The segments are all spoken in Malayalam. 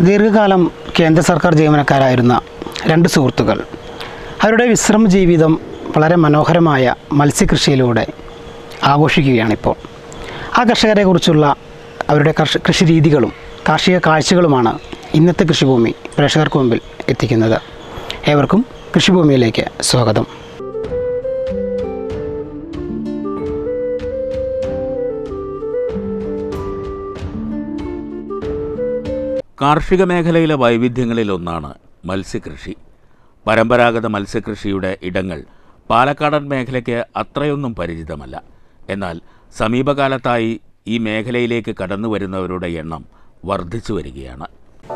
ദീർഘകാലം കേന്ദ്ര സർക്കാർ ജീവനക്കാരായിരുന്ന രണ്ട് സുഹൃത്തുക്കൾ അവരുടെ വിശ്രമ ജീവിതം വളരെ മനോഹരമായ മത്സ്യകൃഷിയിലൂടെ ആഘോഷിക്കുകയാണിപ്പോൾ ആ കർഷകരെക്കുറിച്ചുള്ള അവരുടെ കർഷ കൃഷി രീതികളും കാർഷിക കാഴ്ചകളുമാണ് ഇന്നത്തെ കൃഷിഭൂമി പ്രേക്ഷകർക്ക് മുമ്പിൽ എത്തിക്കുന്നത് ഏവർക്കും കൃഷിഭൂമിയിലേക്ക് സ്വാഗതം കാർഷിക മേഖലയിലെ വൈവിധ്യങ്ങളിലൊന്നാണ് മത്സ്യകൃഷി പരമ്പരാഗത മത്സ്യകൃഷിയുടെ ഇടങ്ങൾ പാലക്കാടൻ മേഖലയ്ക്ക് അത്രയൊന്നും പരിചിതമല്ല എന്നാൽ സമീപകാലത്തായി ഈ മേഖലയിലേക്ക് കടന്നു വരുന്നവരുടെ എണ്ണം വർദ്ധിച്ചു വരികയാണ്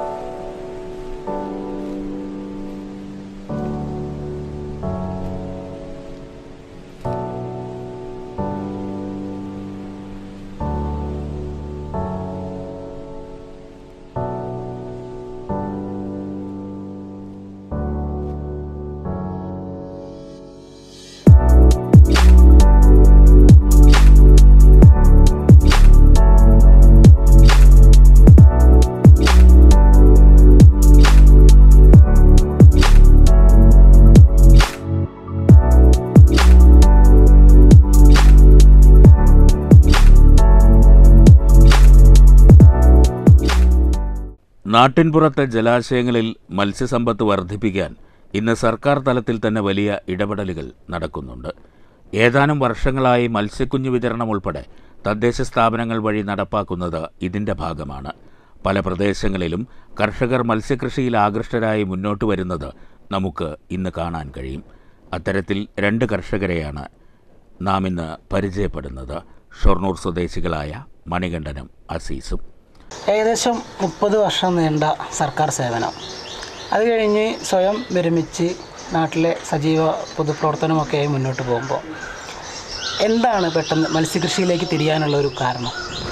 നാട്ടിൻപുറത്തെ ജലാശയങ്ങളിൽ മത്സ്യസമ്പത്ത് വർദ്ധിപ്പിക്കാൻ ഇന്ന് സർക്കാർ തലത്തിൽ തന്നെ വലിയ ഇടപെടലുകൾ നടക്കുന്നുണ്ട് ഏതാനും വർഷങ്ങളായി മത്സ്യക്കുഞ്ഞു വിതരണം ഉൾപ്പെടെ തദ്ദേശ സ്ഥാപനങ്ങൾ വഴി നടപ്പാക്കുന്നത് ഇതിൻ്റെ ഭാഗമാണ് പല പ്രദേശങ്ങളിലും കർഷകർ മത്സ്യകൃഷിയിൽ ആകൃഷ്ടരായി മുന്നോട്ട് വരുന്നത് നമുക്ക് ഇന്ന് കാണാൻ കഴിയും അത്തരത്തിൽ രണ്ട് കർഷകരെയാണ് നാം ഇന്ന് പരിചയപ്പെടുന്നത് ഷൊർണൂർ സ്വദേശികളായ മണികണ്ഠനും അസീസും ഏകദേശം മുപ്പത് വർഷം നീണ്ട സർക്കാർ സേവനം അത് കഴിഞ്ഞ് സ്വയം വിരമിച്ച് നാട്ടിലെ സജീവ പൊതുപ്രവർത്തനമൊക്കെയായി മുന്നോട്ട് പോകുമ്പോൾ എന്താണ് പെട്ടെന്ന് മത്സ്യകൃഷിയിലേക്ക് തിരിയാനുള്ള ഒരു കാരണം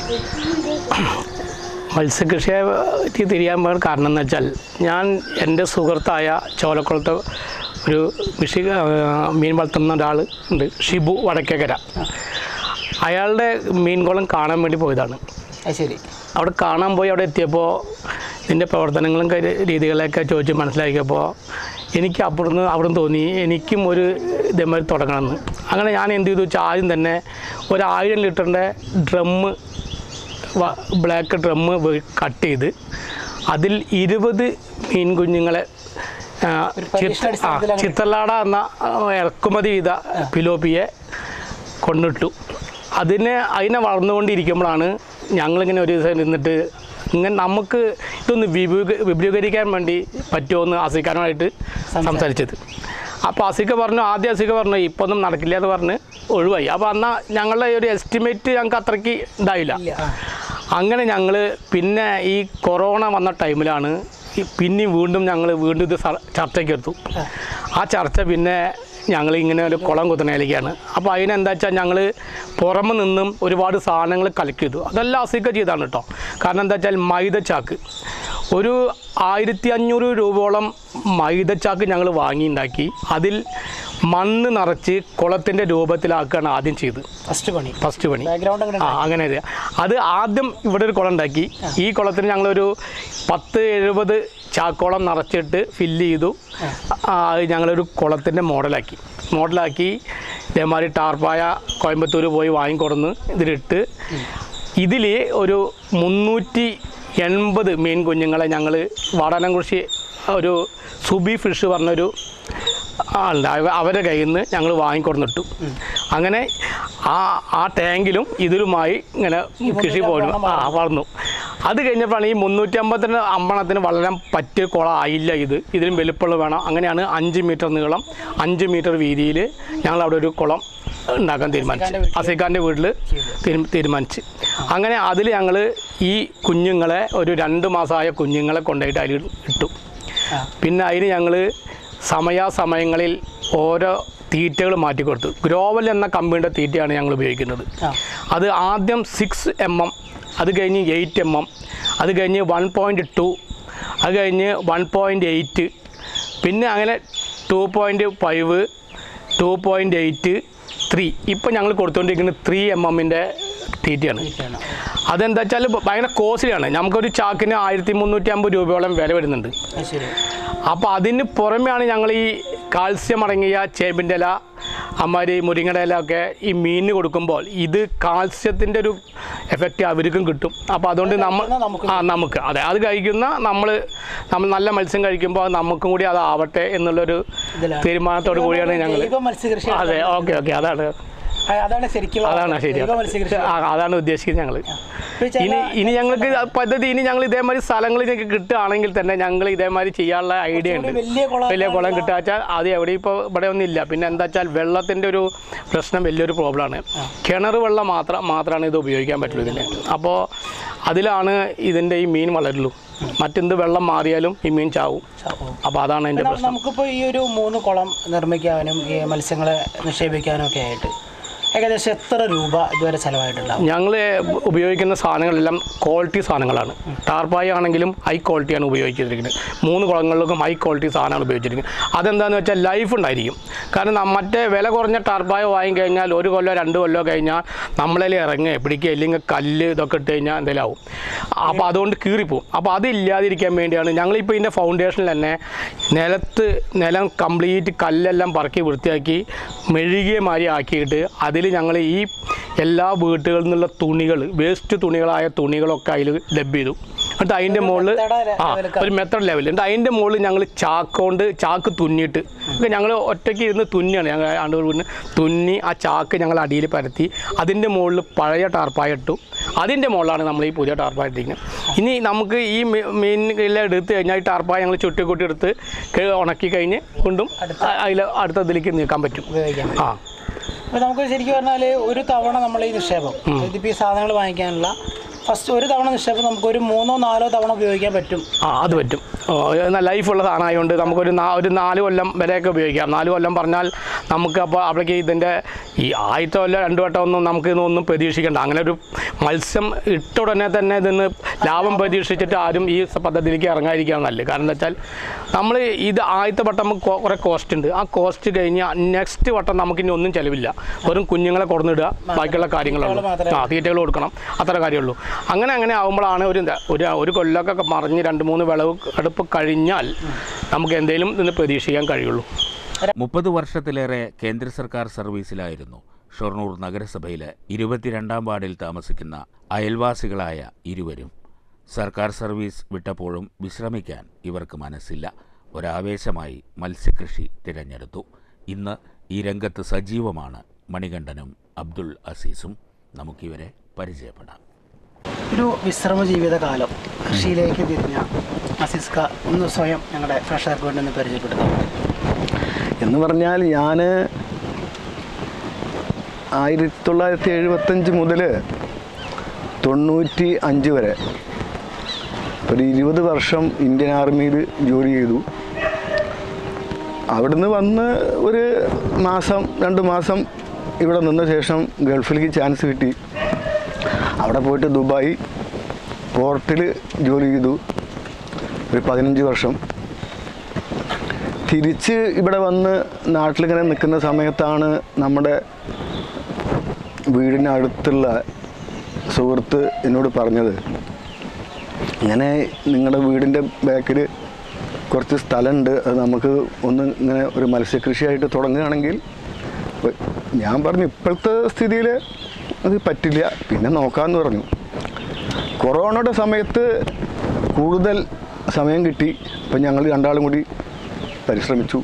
മത്സ്യകൃഷിയെ പറ്റി തിരിയാൻ പോകാൻ കാരണം എന്ന് വെച്ചാൽ ഞാൻ എൻ്റെ സുഹൃത്തായ ചോലക്കുളത്ത് ഒരു കൃഷി ആ, മീൻ വളർത്തുന്ന ഒരാൾ ഉണ്ട് ഷിബു വടക്കേക്കര അയാളുടെ മീൻകുളം കാണാൻ വേണ്ടി പോയതാണ് അത് ശരി അവിടെ കാണാൻ പോയി അവിടെ എത്തിയപ്പോൾ ഇതിൻ്റെ പ്രവർത്തനങ്ങളും കാര്യ- രീതികളൊക്കെ ചോദിച്ച് മനസ്സിലാക്കിയപ്പോൾ എനിക്ക് അപ്പുറത്ത് അവിടെ തോന്നി എനിക്കും ഒരു ഇതേമാതിരി തുടങ്ങണമെന്ന് അങ്ങനെ ഞാൻ എന്ത് ചെയ്തു വെച്ചാൽ ആദ്യം തന്നെ ഒരു ആയിരം ലിറ്ററിൻ്റെ ഡ്രമ്മ് ബ്ലാക്ക് ഡ്രമ്മ് കട്ട് ചെയ്ത് അതിൽ ഇരുപത് മീൻ കുഞ്ഞുങ്ങളെ ആ, ഒരു പരീക്ഷണ ചിത്ത- ആ, അടിസ്ഥാനത്തിലാണ് ചിത്തലാട എന്ന ആ, ഇറക്കുമതി ചെയ്ത പിലോപ്പിയെ കൊണ്ടിട്ടു അതിനെ അതിനെ വളർന്നുകൊണ്ടിരിക്കുമ്പോഴാണ് ഞങ്ങളിങ്ങനെ ഒരു ദിവസം ഇരുന്നിട്ട് ഇങ്ങനെ നമുക്ക് ഇതൊന്ന് വിപുക വിപുലീകരിക്കാൻ വേണ്ടി പറ്റുമോ എന്ന് അസിക്കാനുമായിട്ട് സംസാരിച്ചത് അപ്പോൾ അസിക്ക പറഞ്ഞു ആദ്യം അസിക്ക പറഞ്ഞു ഇപ്പോൾ ഒന്നും നടക്കില്ല എന്ന് പറഞ്ഞ് ഒഴിവായി അപ്പോൾ എന്നാൽ ഞങ്ങളുടെ ഒരു എസ്റ്റിമേറ്റ് ഞങ്ങൾക്ക് അത്രയ്ക്ക് ഉണ്ടായില്ല അങ്ങനെ ഞങ്ങൾ പിന്നെ ഈ കൊറോണ വന്ന ടൈമിലാണ് ഈ പിന്നെയും വീണ്ടും ഞങ്ങൾ വീണ്ടും ഇത് സ- ചർച്ചയ്ക്ക് എടുത്തു ആ ചർച്ച പിന്നെ ഞങ്ങൾ ഇങ്ങനെ ഒരു കുളം കുത്തണയിലേക്കാണ് അപ്പോൾ അതിനെന്താ വെച്ചാൽ ഞങ്ങൾ പുറമെ നിന്നും ഒരുപാട് സാധനങ്ങൾ കളക്ട് ചെയ്തു അതെല്ലാം അസിക്ക ചെയ്താണ് കേട്ടോ കാരണം എന്താ വെച്ചാൽ മൈദച്ചാക്ക് ഒരു ആയിരത്തി അഞ്ഞൂറ് രൂപയോളം മൈദച്ചാക്ക് ഞങ്ങൾ വാങ്ങിയുണ്ടാക്കി അതിൽ മണ്ണ് നിറച്ച് കുളത്തിൻ്റെ രൂപത്തിലാക്കുകയാണ് ആദ്യം ചെയ്തത് ഫസ്റ്റ് പണി ഫസ്റ്റ് പണി ബാക്ക്ഗ്രൗണ്ട് അങ്ങനെ ആ അങ്ങനെ ഇത്. അത് ആദ്യം ഇവിടെ ഒരു കുളം ഉണ്ടാക്കി ഈ കുളത്തിന് ഞങ്ങളൊരു പത്ത് എഴുപത് ചാക്കോളം നിറച്ചിട്ട് ഫില്ല് ചെയ്തു ആ, അത് ഞങ്ങളൊരു കുളത്തിൻ്റെ മോഡലാക്കി മോഡലാക്കി ഇതേമാതിരി ടാർപ്പായ കോയമ്പത്തൂർ പോയി വാങ്ങിക്കൊടുന്ന് ഇതിലിട്ട് ഇതിൽ ഒരു മുന്നൂറ്റി എൺപത് മീൻ കുഞ്ഞുങ്ങളെ ഞങ്ങൾ വാടാനംകുറിശി ഒരു സുബി ഫിഷ് പറഞ്ഞൊരു ആളുണ്ട് അവ- അവരുടെ കയ്യിൽ നിന്ന് ഞങ്ങൾ വാങ്ങിക്കൊടുന്നിട്ടു അങ്ങനെ ആ ആ ടാങ്കിലും ഇതിലുമായി ഇങ്ങനെ കൃഷി പോയിരുന്നു ആ വളർന്നു അത് കഴിഞ്ഞപ്പോഴാണ് ഈ മുന്നൂറ്റി അമ്പത്തിന് അമ്പണത്തിന് വളരാൻ പറ്റിയ കുളം ആയില്ല ഇത് ഇതിലും വലുപ്പമുള്ള വേണം അങ്ങനെയാണ് അഞ്ച് മീറ്റർ നീളം അഞ്ച് മീറ്റർ വീതിയിൽ ഞങ്ങൾ അവിടെ ഒരു കുളം ഉണ്ടാക്കാൻ തീരുമാനിച്ചു അസിഖാൻ്റെ വീട്ടിൽ തീരുമാനിച്ച് അങ്ങനെ അതിൽ ഞങ്ങൾ ഈ കുഞ്ഞുങ്ങളെ ഒരു രണ്ട് മാസമായ കുഞ്ഞുങ്ങളെ കൊണ്ടുപോയിട്ട് അതിൽ ഇട്ടു പിന്നെ അതിന് ഞങ്ങൾ സമയാസമയങ്ങളിൽ ഓരോ തീറ്റകൾ മാറ്റിക്കൊടുത്തു ഗ്രോവൽ എന്ന കമ്പനിയുടെ തീറ്റയാണ് ഞങ്ങൾ ഉപയോഗിക്കുന്നത് ആ. അത് ആദ്യം സിക്സ് എം എം അത് കഴിഞ്ഞ് എയ്റ്റ് എം എം അത് കഴിഞ്ഞ് വൺ പോയിൻറ്റ് ടു അത് കഴിഞ്ഞ് വൺ പോയിൻറ്റ് എയ്റ്റ് പിന്നെ അങ്ങനെ two point five two point eight three ഇപ്പം ഞങ്ങൾ കൊടുത്തുകൊണ്ടിരിക്കുന്നത് ത്രീ എം എമ്മിൻ്റെ തീറ്റയാണ് അതെന്താ വെച്ചാൽ ഭയങ്കര കോസ്റ്റ്ലിയാണ് നമുക്കൊരു ചാക്കിന് ആയിരത്തി മുന്നൂറ്റി അമ്പത് രൂപയോളം വില വരുന്നുണ്ട് അത് ശരി അപ്പോൾ അതിന് പുറമെയാണ് ഞങ്ങൾ ഈ കാൽസ്യം അടങ്ങിയ ചേമ്പിൻ്റെ ഇല അമ്മാരി മുരിങ്ങയുടെ ഇല ഒക്കെ ഈ മീനിന് കൊടുക്കുമ്പോൾ ഇത് കാൽസ്യത്തിൻ്റെ ഒരു എഫക്റ്റ് അവർക്കും കിട്ടും അപ്പോൾ അതുകൊണ്ട് നമ്മൾ കഴിക്കുന്ന നമുക്കും ആ നമുക്ക് അതെ അത് കഴിക്കുന്ന നമ്മൾ നമ്മൾ നല്ല മത്സ്യം കഴിക്കുമ്പോൾ നമുക്കും കൂടി അതാവട്ടെ എന്നുള്ളൊരു ഇതിലാണ്. തീരുമാനത്തോടു കൂടിയാണ് ഞങ്ങൾ ജൈവ മത്സ്യകൃഷി അതെ ഓക്കെ ഓക്കെ അതാണ് ആ, അതാണ് ശരിക്കും അതാണ് ശരി ജൈവ മത്സ്യകൃഷി ആ, അതാണ് ഉദ്ദേശിക്കുന്നത് ഞങ്ങൾ ഇപ്പൊ ചില- ഇനി ഇനി ഞങ്ങൾക്ക് ആ പദ്ധതി ഇനി ഞങ്ങൾ ഇതേമാതിരി സ്ഥലങ്ങൾ ഞങ്ങൾക്ക് കിട്ടുകയാണെങ്കിൽ തന്നെ ഞങ്ങൾ ഇതേമാതിരി ചെയ്യാനുള്ള ഐഡിയ ഉണ്ട് കുറച്ചുകൂടി വലിയ കുളം വലിയ കുളം കിട്ടുക വെച്ചാൽ അത് എവിടെ ഇപ്പോൾ ഇവിടെ ഒന്നും ഇല്ല പിന്നെ എന്താ വെച്ചാൽ വെള്ളത്തിൻ്റെ ഒരു പ്രശ്നം വലിയൊരു പ്രോബ്ലമാണ് കിണർ വെള്ളം മാത്രം മാത്രമാണ് ഇത് ഉപയോഗിക്കാൻ പറ്റുള്ളൂ ഇതിന് അപ്പോൾ അതിലാണ് ഇതിൻ്റെ ഈ മീൻ വളരുള്ളൂ മറ്റെന്ത് വെള്ളം മാറിയാലും ഈ മീൻ ചാവും ചാവും. അപ്പോൾ അതാണ് അതിൻ്റെ ന- പ്രശ്നം നമുക്കിപ്പോൾ ഈ ഒരു മൂന്ന് കുളം നിർമ്മിക്കാനും ഈ മത്സ്യങ്ങളെ നിക്ഷേപിക്കാനും ഒക്കെ ആയിട്ട് ഏകദേശം എത്ര രൂപ ഇതുവരെ ചെലവായിട്ടുണ്ടാവും ഞങ്ങൾ ഉപയോഗിക്കുന്ന സാധനങ്ങളെല്ലാം ക്വാളിറ്റി സാധനങ്ങളാണ് ടാർപ്പായി ആണെങ്കിലും ഹൈ ക്വാളിറ്റിയാണ് ഉപയോഗിച്ചിരിക്കുന്നത് മൂന്ന് കുളങ്ങളിലും ഹൈ ക്വാളിറ്റി സാധനമാണ് ഉപയോഗിച്ചിരിക്കുന്നത് അതെന്താണെന്ന് വെച്ചാൽ ലൈഫ് ഉണ്ടായിരിക്കും കാരണം ന- മറ്റേ വില കുറഞ്ഞ ടാർപ്പായ വാങ്ങിക്കഴിഞ്ഞാൽ ഒരു കൊല്ലോ രണ്ട് കൊല്ലോ കഴിഞ്ഞാൽ നമ്മളതിൽ ഇറങ്ങുക പിടിക്കുക ഇല്ലെങ്കിൽ കല്ല് ഇതൊക്കെ ഇട്ട് കഴിഞ്ഞാൽ എന്തെങ്കിലും ആവും അപ്പോൾ അതുകൊണ്ട് കീറിപ്പോവും അപ്പോൾ അതില്ലാതിരിക്കാൻ വേണ്ടിയാണ് ഞങ്ങളിപ്പോൾ ഇതിൻ്റെ ഫൗണ്ടേഷനിൽ തന്നെ നിലത്ത് നിലം കംപ്ലീറ്റ് കല്ലെല്ലാം പറക്കി വൃത്തിയാക്കി മെഴുകിയ മാതിരി ആക്കിയിട്ട് അതിൽ ഞങ്ങൾ ഈ എല്ലാ വീട്ടുകളിൽ നിന്നുള്ള തുണികൾ വേസ്റ്റ് തുണികളായ തുണികളൊക്കെ അതിൽ ഡബ് ചെയ്തു എന്നിട്ട് അതിൻ്റെ മുകളിൽ മെത്തഡ് ആ ലെവലിൽ ഒരു മെത്തഡ് ലെവൽ എന്നിട്ട് അതിൻ്റെ മുകളിൽ ഞങ്ങൾ ചാക്കൊണ്ട് ചാക്ക് തുന്നിയിട്ട് ഞങ്ങൾ ഒറ്റയ്ക്ക് ഇരുന്ന് തുന്നിയാണ് ഞങ്ങൾ ആണ്ട് വീടിന് തുന്നി ആ ചാക്ക് ഞങ്ങൾ അടിയിൽ പരത്തി അതിൻ്റെ മുകളിൽ പഴയ ടാർപ്പായ ഇട്ടു അതിൻ്റെ മുകളിലാണ് നമ്മൾ ഈ പുതിയ ടാർപ്പായ ഇട്ടിരിക്കുന്നത് ഇനി നമുക്ക് ഈ മീ- മീനെല്ലാം എടുത്ത് കഴിഞ്ഞാൽ ഈ ടാർപ്പായ ഞങ്ങൾ ചുട്ടി കൂട്ടി എടുത്ത് ക- ഉണക്കി കഴിഞ്ഞ് വീണ്ടും അതിൽ അടുത്ത ഇതിലേക്ക് നീക്കാൻ പറ്റും ഉപയോഗിക്കാൻ പറ്റും ആ അപ്പോൾ നമുക്ക് ശരിക്കും പറഞ്ഞാൽ ഒരു തവണ നമ്മൾ ഈ നിക്ഷേപം ഇതിപ്പോൾ ഈ സാധനങ്ങൾ വാങ്ങിക്കാനുള്ള ഫസ്റ്റ് ഒരു തവണ നിക്ഷേപം നമുക്ക് ഒരു മൂന്നോ നാലോ തവണ ഉപയോഗിക്കാൻ പറ്റും ആ അത് പറ്റും ഓ, എന്നാൽ ലൈഫുള്ള സാധനമായതുകൊണ്ട് നമുക്കൊരു നാ ഒരു നാല് കൊല്ലം വരെയൊക്കെ ഉപയോഗിക്കാം നാല് കൊല്ലം പറഞ്ഞാൽ നമുക്ക് അപ്പോൾ അവിടേക്ക് ഇതിൻ്റെ ഈ ആദ്യത്തെ കൊല്ലം രണ്ട് വട്ടം ഒന്നും നമുക്ക് ഇതൊന്നും പ്രതീക്ഷിക്കേണ്ട അങ്ങനെ ഒരു മത്സ്യം ഇട്ട ഉടനെ തന്നെ ഇതിന്ന് ലാഭം പ്രതീക്ഷിച്ചിട്ട് ആരും ഈ സ- പദ്ധതിയിലേക്ക് ഇറങ്ങാതിരിക്കുകയാണ് നല്ലത് കാരണം എന്താ വെച്ചാൽ നമ്മൾ ഇത് ആദ്യത്തെ വട്ടം നമുക്ക് കൊ- കുറേ കോസ്റ്റ് ഉണ്ട് ആ കോസ്റ്റ് കഴിഞ്ഞ് നെക്സ്റ്റ് വട്ടം നമുക്ക് ഇനി ഒന്നും ചിലവില്ല വെറും കുഞ്ഞുങ്ങളെ കൊടുന്നിടുക ബാക്കിയുള്ള കാര്യങ്ങളുള്ളൂ മാത്രമേ ആ തീറ്റകൾ കൊടുക്കണം അത്ര കാര്യമുള്ളൂ അങ്ങനെ അങ്ങനെ ആകുമ്പോഴാണ് ഒരു എന്താ ഒരു ഒരു കൊല്ലമൊക്കെ മറിഞ്ഞ് രണ്ട് മൂന്ന് വിളവ് അടുപ്പ് കഴിഞ്ഞാൽ നമുക്ക് എന്തെങ്കിലും ഇന്ന് പ്രതീക്ഷിക്കാൻ കഴിയുള്ളൂ മുപ്പത് വർഷത്തിലേറെ കേന്ദ്ര സർക്കാർ സർവീസിലായിരുന്നു ഷൊർണൂർ നഗരസഭയിലെ ഇരുപത്തിരണ്ടാം വാർഡിൽ താമസിക്കുന്ന അയൽവാസികളായ ഇരുവരും സർക്കാർ സർവീസ് വിട്ടപ്പോഴും വിശ്രമിക്കാൻ ഇവർക്ക് മനസ്സില്ല ഒരാവേശമായി മത്സ്യകൃഷി തിരഞ്ഞെടുത്തു ഇന്ന് ഈ രംഗത്ത് സജീവമാണ് മണികണ്ഠനും അബ്ദുൾ അസീസും നമുക്കിവരെ പരിചയപ്പെടാം ഒരു വിശ്രമ ജീവിതകാലം കൃഷിയിലേക്ക് തിരിഞ്ഞ അസിസ്ക ഒന്ന് സ്വയം ഞങ്ങളുടെ പ്രേക്ഷകർക്ക് വേണ്ടി ഒന്ന് പരിചയപ്പെടുത്താം എന്ന് പറഞ്ഞാൽ ഞാൻ ആയിരത്തി തൊള്ളായിരത്തി എഴുപത്തഞ്ച് മുതൽ തൊണ്ണൂറ്റി അഞ്ച് വരെ ഒരു ഇരുപത് വർഷം ഇന്ത്യൻ ആർമിയിൽ ജോലി ചെയ്തു അവിടുന്ന് വന്ന് ഒരു മാസം രണ്ട് മാസം ഇവിടെ നിന്ന ശേഷം ഗൾഫിലേക്ക് ചാൻസ് കിട്ടി അവിടെ പോയിട്ട് ദുബായ് പോർട്ടിൽ ജോലി ചെയ്തു ഒരു പതിനഞ്ച് വർഷം തിരിച്ച് ഇവിടെ വന്ന് നാട്ടിലിങ്ങനെ നിൽക്കുന്ന സമയത്താണ് നമ്മുടെ വീടിനടുത്തുള്ള സുഹൃത്ത് എന്നോട് പറഞ്ഞത് ഇങ്ങനെ നിങ്ങളുടെ വീടിൻ്റെ ബാക്കിൽ കുറച്ച് സ്ഥലമുണ്ട് അത് നമുക്ക് ഒന്ന് ഇങ്ങനെ ഒരു മത്സ്യകൃഷിയായിട്ട് തുടങ്ങുകയാണെങ്കിൽ ഇപ്പൊ ഞാൻ പറഞ്ഞു ഇപ്പോഴത്തെ സ്ഥിതിയിൽ അത് പറ്റില്ല പിന്നെ നോക്കാമെന്ന് പറഞ്ഞു കൊറോണയുടെ സമയത്ത് കൂടുതൽ സമയം കിട്ടി അപ്പം ഞങ്ങൾ രണ്ടാളും കൂടി പരിശ്രമിച്ചു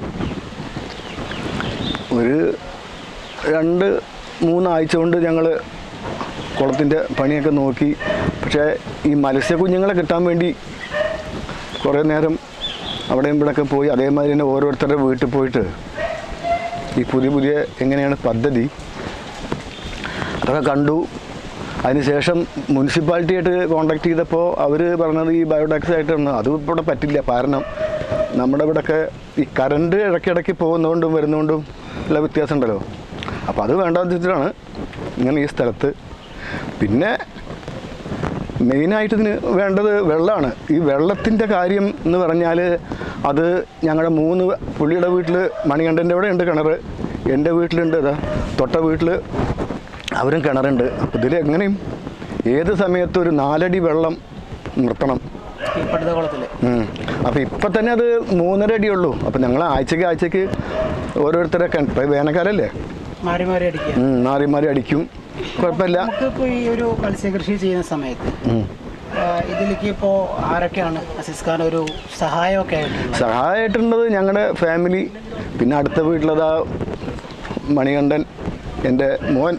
ഒരു രണ്ട് മൂന്നാഴ്ച കൊണ്ട് ഞങ്ങൾ കുളത്തിൻ്റെ പണിയൊക്കെ നോക്കി പക്ഷേ ഈ മത്സ്യക്കുഞ്ഞുങ്ങളെ കിട്ടാൻ വേണ്ടി കുറേ നേരം അവിടെയും ഇവിടെയൊക്കെ പോയി അതേമാതിരി തന്നെ ഓരോരുത്തരുടെ വീട്ടിൽ പോയിട്ട് ഈ പുതിയ പുതിയ എങ്ങനെയാണ് പദ്ധതി അതൊക്കെ കണ്ടു അതിനുശേഷം മുനിസിപ്പാലിറ്റിയായിട്ട് കോണ്ടാക്ട് ചെയ്തപ്പോൾ അവർ പറഞ്ഞത് ഈ ബയോടാക്സ് ആയിട്ടാണ് അത് ഇവിടെ പറ്റില്ല കാരണം നമ്മുടെ ഇവിടെയൊക്കെ ഈ കറണ്ട് ഇടയ്ക്കിടയ്ക്ക് പോകുന്നതുകൊണ്ടും വരുന്നതുകൊണ്ടും ഉള്ള വ്യത്യാസം ഉണ്ടല്ലോ അപ്പോൾ അത് വേണ്ടാന്ന് വെച്ചിട്ടാണ് ഇങ്ങനെ ഈ സ്ഥലത്ത് പിന്നെ മെയിനായിട്ട് ഇതിന് വേണ്ടത് വെള്ളമാണ് ഈ വെള്ളത്തിൻ്റെ കാര്യം എന്ന് പറഞ്ഞാൽ അത് ഞങ്ങളുടെ മൂന്ന് പുള്ളിയുടെ വീട്ടിൽ മണികണ്ഠൻ്റെ അവിടെ ഉണ്ട് കിണർ എൻ്റെ വീട്ടിലുണ്ട് ഇതാ തൊട്ട വീട്ടിൽ അവരും കിണറുണ്ട് അപ്പോൾ ഇതിൽ എങ്ങനെയും ഏത് സമയത്തും ഒരു നാലടി വെള്ളം നിർത്തണം ഈ പടുത കുളത്തിൽ ഉം. അപ്പോൾ ഇപ്പം തന്നെ അത് മൂന്നര അടിയുള്ളൂ അപ്പോൾ ഞങ്ങൾ ആഴ്ചയ്ക്ക് ആഴ്ചയ്ക്ക് ഓരോരുത്തരെ കൺ ഇപ്പം വേനൽക്കാലല്ലേ മാറി മാറി അടിക്കുക ഉം, മാറി മാറി അടിക്കും കുഴപ്പമില്ല നമുക്കിപ്പോൾ ഈ ഒരു മത്സ്യകൃഷി ചെയ്യുന്ന സമയത്ത് ഉം. ആ, ഇതിലേക്ക് ഇപ്പോൾ ആരൊക്കെയാണ് അസിസ് ഖാൻ ഒരു സഹായമൊക്കെ ആയിട്ടുള്ളത് സഹായമായിട്ടുള്ളത് ഞങ്ങളുടെ ഫാമിലി പിന്നെ അടുത്ത വീട്ടിലതാ മണികണ്ഠൻ എൻ്റെ മോൻ